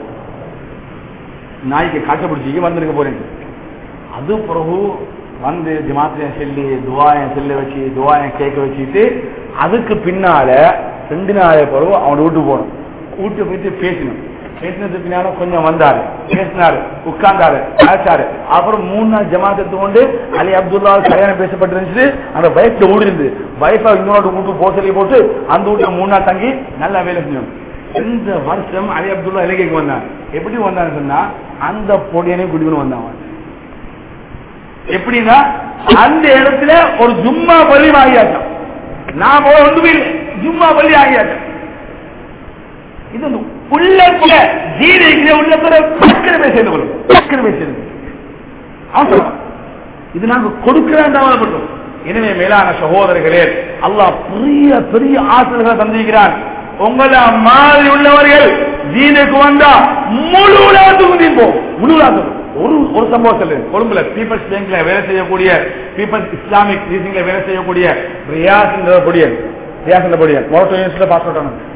நாய்க்கு காய்ச்சல் பிடிச்சிக்கு மருந்தெடுக்க போறேன் அது பிறகு வந்து ஜமாத்திரையும் செல்லி துவாயம் செல்ல வச்சு துவாயம் கேட்க வச்சுட்டு அதுக்கு பின்னால ரெண்டு நாள் பிறகு அவன் வீட்டுக்கு போகணும் வீட்டு போயிட்டு பேசணும் பேசினதுக்கு பின்னால கொஞ்சம் வந்தாரு பேசினாரு உட்கார்ந்தாரு அழைச்சாரு அப்புறம் மூணு நாள் ஜமாத் எடுத்துக்கொண்டு அலி அப்துல்லா கல்யாணம் பேசப்பட்டிருந்துச்சு அந்த பைக்ல ஓடி இருந்து பைக்கை இன்னொரு வீட்டுக்கு போக சொல்லி போட்டு அந்த வீட்டுல மூணு நாள் தங்கி நல்லா வேலை செஞ்சோம் இந்த வருஷம் அலி அப்துல்லா இலங்கைக்கு வந்தான் எப்படி வந்தான்னு சொன்னா அந்த பொடியனையும் குடிக்கணும் வந்தான் அவன். எப்படின்னா அந்த இடத்துல ஒரு ஜும்மா பள்ளி ஆகியாச்சோம் நான் போல ஒன்றுமே இல்லை ஜும்மா பள்ளி ஆகியாச்சோம் இது வந்து உள்ளத்துல ஜீரிக்கிற உள்ளத்துல சக்கரமே சேர்ந்து கொள்ளும் சக்கரமே சேர்ந்து அவசரம் இது நாங்க கொடுக்கிறேன் கவலைப்பட்டோம் எனவே மேலான சகோதரர்களே அல்லாஹ் பெரிய பெரிய ஆற்றல்களை தந்திருக்கிறான் உங்களை மாதிரி உள்ளவர்கள் ஜீனுக்கு வந்தா முழு உலகத்துக்கும் தீர்ப்போம் முழு உலகத்துக்கும் ஒரு ஒரு சம்பவம் சொல்லு கொழும்புல பீப்பிள்ஸ் பேங்க்ல வேலை செய்யக்கூடிய பீப்பிள்ஸ் இஸ்லாமிக் ரீசிங்ல வேலை செய்யக்கூடிய ரியாஸ் என்ற பொடியன் ரியாஸ் என்ற பொடியன் மொரட்டோ யூனிவர்சிட்டியில பாஸ் அவுட் ஆனது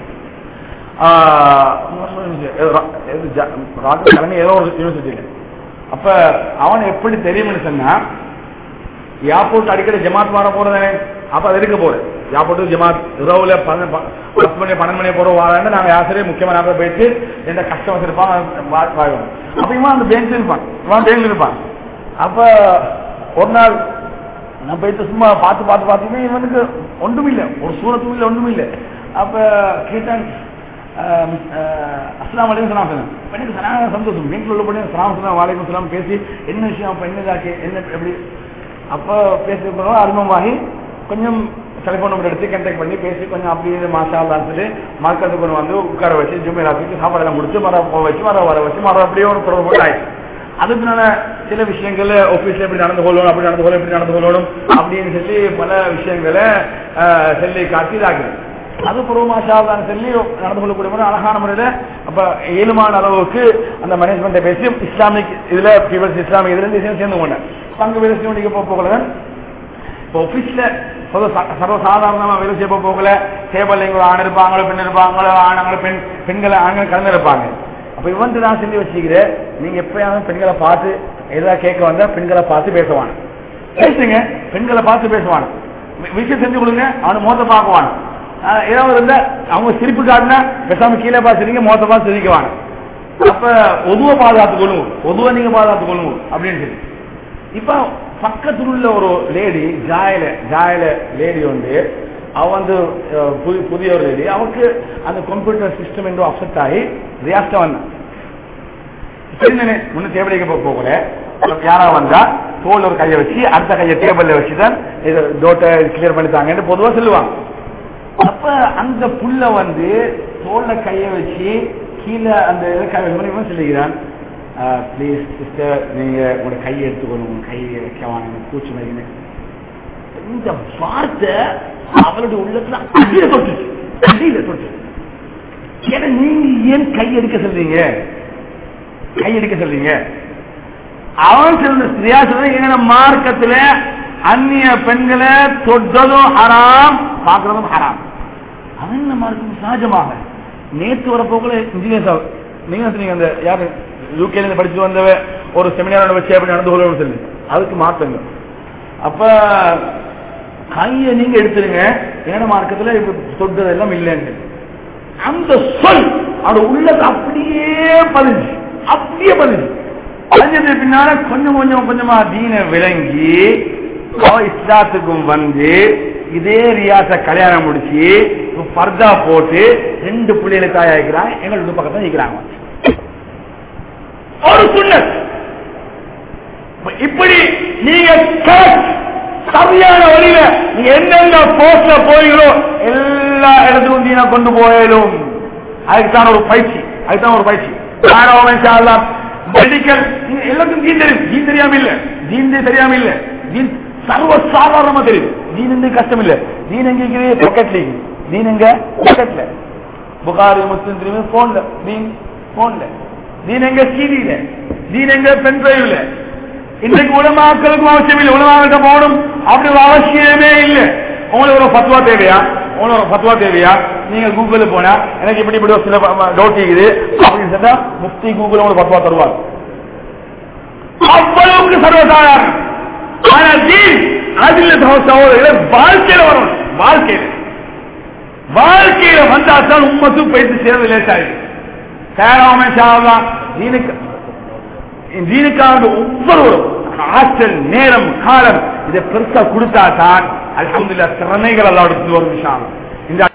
தலைமை ஏதோ ஒரு யூனிவர்சிட்டியில அப்ப அவன் எப்படி தெரியும்னு சொன்னா ஏர்போர்ட் அடிக்கடி ஜமாத் வர போறதானே அப்ப அது இருக்க போறேன் ஏர்போர்ட் ஜமாத் இரவுல பன்னெண்டு ப- பத்து மணி பன்னெண்டு மணி போற வாராண்டு நாங்க யாசரே முக்கியமான போயிட்டு எந்த கஸ்டமர்ஸ் இருப்பான் வா- வாழ்வோம் அப்ப இவன் அந்த பேங்க்ல இருப்பான் இவன் பேங்க்ல இருப்பான் அப்ப ஒரு நாள் நான் போயிட்டு சும்மா பார்த்து பார்த்து பார்த்துமே இவனுக்கு ஒன்றும் இல்லை ஒரு சூரத்தும் இல்லை ஒன்றும் இல்லை அப்ப கேட்டான் அஸ்லாம் வலைக்கும் சலாம் சொன்னேன் எனக்கு சனாக சந்தோஷம் வீட்டில் உள்ள பண்ணி சலாம் சலாம் வாலைக்கும் சலாம் பேசி என்ன விஷயம் அப்ப என்ன இதாக்கி என்ன எப்படி அப்போ பேசிய பிறகு அறிமுகமாகி கொஞ்சம் டெலிஃபோன் நம்பர் எடுத்து கண்டெக்ட் பண்ணி பேசி கொஞ்சம் அப்படியே மாஷா அல்லான்னு சொல்லி மக்களுக்கு கொண்டு வந்து உட்கார வச்சு ஜும்மையில வச்சு சாப்பாடு எல்லாம் முடிச்சு மரம் போக வச்சு மரம் வர வச்சு மரம் அப்படியே ஒரு தொடர்பு போட்டு ஆயிடுச்சு அதுக்கு பின்னால சில விஷயங்கள்ல ஆபீஸ்ல எப்படி நடந்து கொள்ளணும் அப்படி நடந்து கொள்ளணும் எப்படி நடந்து கொள்ளணும் அப்படின்னு சொல்லி பல விஷயங்களை அஹ், சொல்லி காட்டி இதாக்குது அது பூர்வமாஷாதான் சொல்லி நடந்து கொள்ளக்கூடிய முறை அழகான முறையில அப்ப ஏழுமான அளவுக்கு அந்த மேனேஜ்மெண்ட்டை பேசி இஸ்லாமிக் இதுல பீப்பிள்ஸ் இஸ்லாமிக் இதுல இருந்து சேர்ந்து கொண்டேன் பங்கு வேலை செய்ய போகல இப்போ ஆபீஸ்ல சர்வசாதாரணமா வேலை செய்ய போகல டேபிள் எங்க ஆண் இருப்பாங்களோ பெண் இருப்பாங்களோ ஆணாங்களோ பெண் பெண்களை ஆண்கள் கலந்து இருப்பாங்க அப்ப இவன் நான் சொல்லி வச்சுக்கிறேன் நீங்க எப்பயாவது பெண்களை பார்த்து ஏதாவது கேட்க வந்தா பெண்களை பார்த்து பேசுவான் பேசுங்க பெண்களை பார்த்து பேசுவான் வி- விஷயம் செஞ்சு கொடுங்க அவனு மோத்த பார்க்குவான் ஆஹ் ஏதாவது இருந்தா அவங்க சிரிப்பு காட்டினா பேசாம கீழே பார்த்து சிரிங்க மோத்த பார்த்து சிரிக்குவான் அப்ப ஒதுவ பாதுகாத்துக் கொள்ளுங்க ஒதுவ நீங்க பாதுகாத்துக் கொள்ளுங்க அப்படின்னு சொல்லி இப்ப பக்கத்துல உள்ள ஒரு லேடி ஜாயில ஜாயில லேடி வந்து அவ வந்து அஹ், புதி- புதிய ஒரு லேடி அவருக்கு அந்த கம்ப்யூட்டர் சிஸ்டம் என்று அப்செட் ஆகி ரியாஸ்டா வந்தான் சரிதானே முன்ன டேபிளைக்கு போக போகல யாரா வந்தா தோல் ஒரு கையை வச்சு அடுத்த கையை டேபிள்ல வச்சுதான் இது டோட்டை கிளியர் பண்ணித்தாங்கன்னு பொதுவா சொல்லுவாங்க அப்ப அந்த புள்ள வந்து தோல்ல கைய வச்சு கீழே அந்த இதை கை வைக்கணும் இவன் சொல்லுகிறான் ப்ளீஸ் சிஸ்டர் நீங்க உங்களோட கையை எடுத்துக்கணும் உங்க கையை வைக்கவான பூச்சி மாதிரி இந்த வார்த்தை அவளுடைய உள்ளத்துல அடியில தொட்டு அடியில தொட்டு ஏன்னா நீங்க ஏன் கை எடுக்க சொல்றீங்க கை எடுக்க சொல்றீங்க அவன் சொல்ற ஸ்திரியா சொல்ற எங்க மார்க்கத்துல அந்நிய பெண்களை தொட்டதும் ஹராம் பார்க்கறதும் ஹராம் அவன் என்ன மார்க்கம் சகஜமாக நேற்று வர போகல இன்ஜினியர் சார் நீங்க சொன்னீங்க அந்த யாரு யூகேல இருந்து படிச்சு வந்தவ ஒரு செமினார் வச்சு அப்படி நடந்து கொள்ளணும்னு சொல்லி அதுக்கு மாத்தங்க அப்ப கையை நீங்க எடுத்துருங்க ஏன மார்க்கத்துல இப்ப தொட்டதெல்லாம் இல்லைன்னு அந்த சொல் அவட உள்ளது அப்படியே பதிஞ்சு அப்படியே பதிஞ்சு பதிஞ்சது பின்னால கொஞ்சம் கொஞ்சம் கொஞ்சமா தீன விளங்கி அவ இஸ்லாத்துக்கும் வந்து இதே ரியாச கல்யாணம் முடிச்சு இப்ப பர்தா போட்டு ரெண்டு பிள்ளைகளை தாயாக்கிறாங்க எங்களுக்கு பக்கத்துல நிக்கிறாங்க ஒரு சுண்ணத் இப்படி நீங்க correct, சரியான வழியில நீங்க எந்தெந்த போஸ்ட்ல போறீங்களோ எல்லா இடத்துக்கும் தீன கொண்டு போயிடும் அதுக்குதான் ஒரு பயிற்சி அதுதான் ஒரு பயிற்சி மெடிக்கல் எல்லாத்துக்கும் தீன் தெரியும் தீன் தெரியாம இல்ல தீன் தெரியாம இல்ல தீன் சர்வ சாதாரணமா தெரியும் தீன் எந்த கஷ்டம் இல்ல தீன் எங்க இருக்குது பாக்கெட்ல தீன் எங்க பாக்கெட்ல புகாரி முஸ்லிம் திரும்பி போன்ல தீன் போன்ல தீன் எங்க சீடியில தீன் எங்க பென் டிரைவ்ல இன்றைக்கு உலமாக்களுக்கும் அவசியம் இல்லை உலமாக்கிட்ட போகணும் அப்படி ஒரு அவசியமே இல்லை உங்களுக்கு ஒரு பத்துவா தேவையா உங்களுக்கு ஒரு பத்துவா தேவையா நீங்க கூகுள்ல போனா எனக்கு இப்படி இப்படி ஒரு சில டவுட் இருக்குது அப்படின்னு சொன்னா முஃப்தி கூகுள் உங்களுக்கு பத்துவா தருவார் அவ்வளவுக்கு சர்வசாதாரணம் ஆனா தீன் அதில் சகோதரர்களை வாழ்க்கையில வரணும் வாழ்க்கையில வாழ்க்கையில வந்தா தான் உம்மத்தும் போயிட்டு சேர்ந்து லேசாயிடும் சேராம சாவலாம் தீனுக்கு தீனுக்காக ஒவ்வொருவரும் ஆற்றல் நேரம் காலம் இதை பெருசா கொடுத்தா தான் அல்ஹம்துலில்லாஹ் திறமைகள் எல்லாம் எடுத்து வரும் விஷயம் இந்த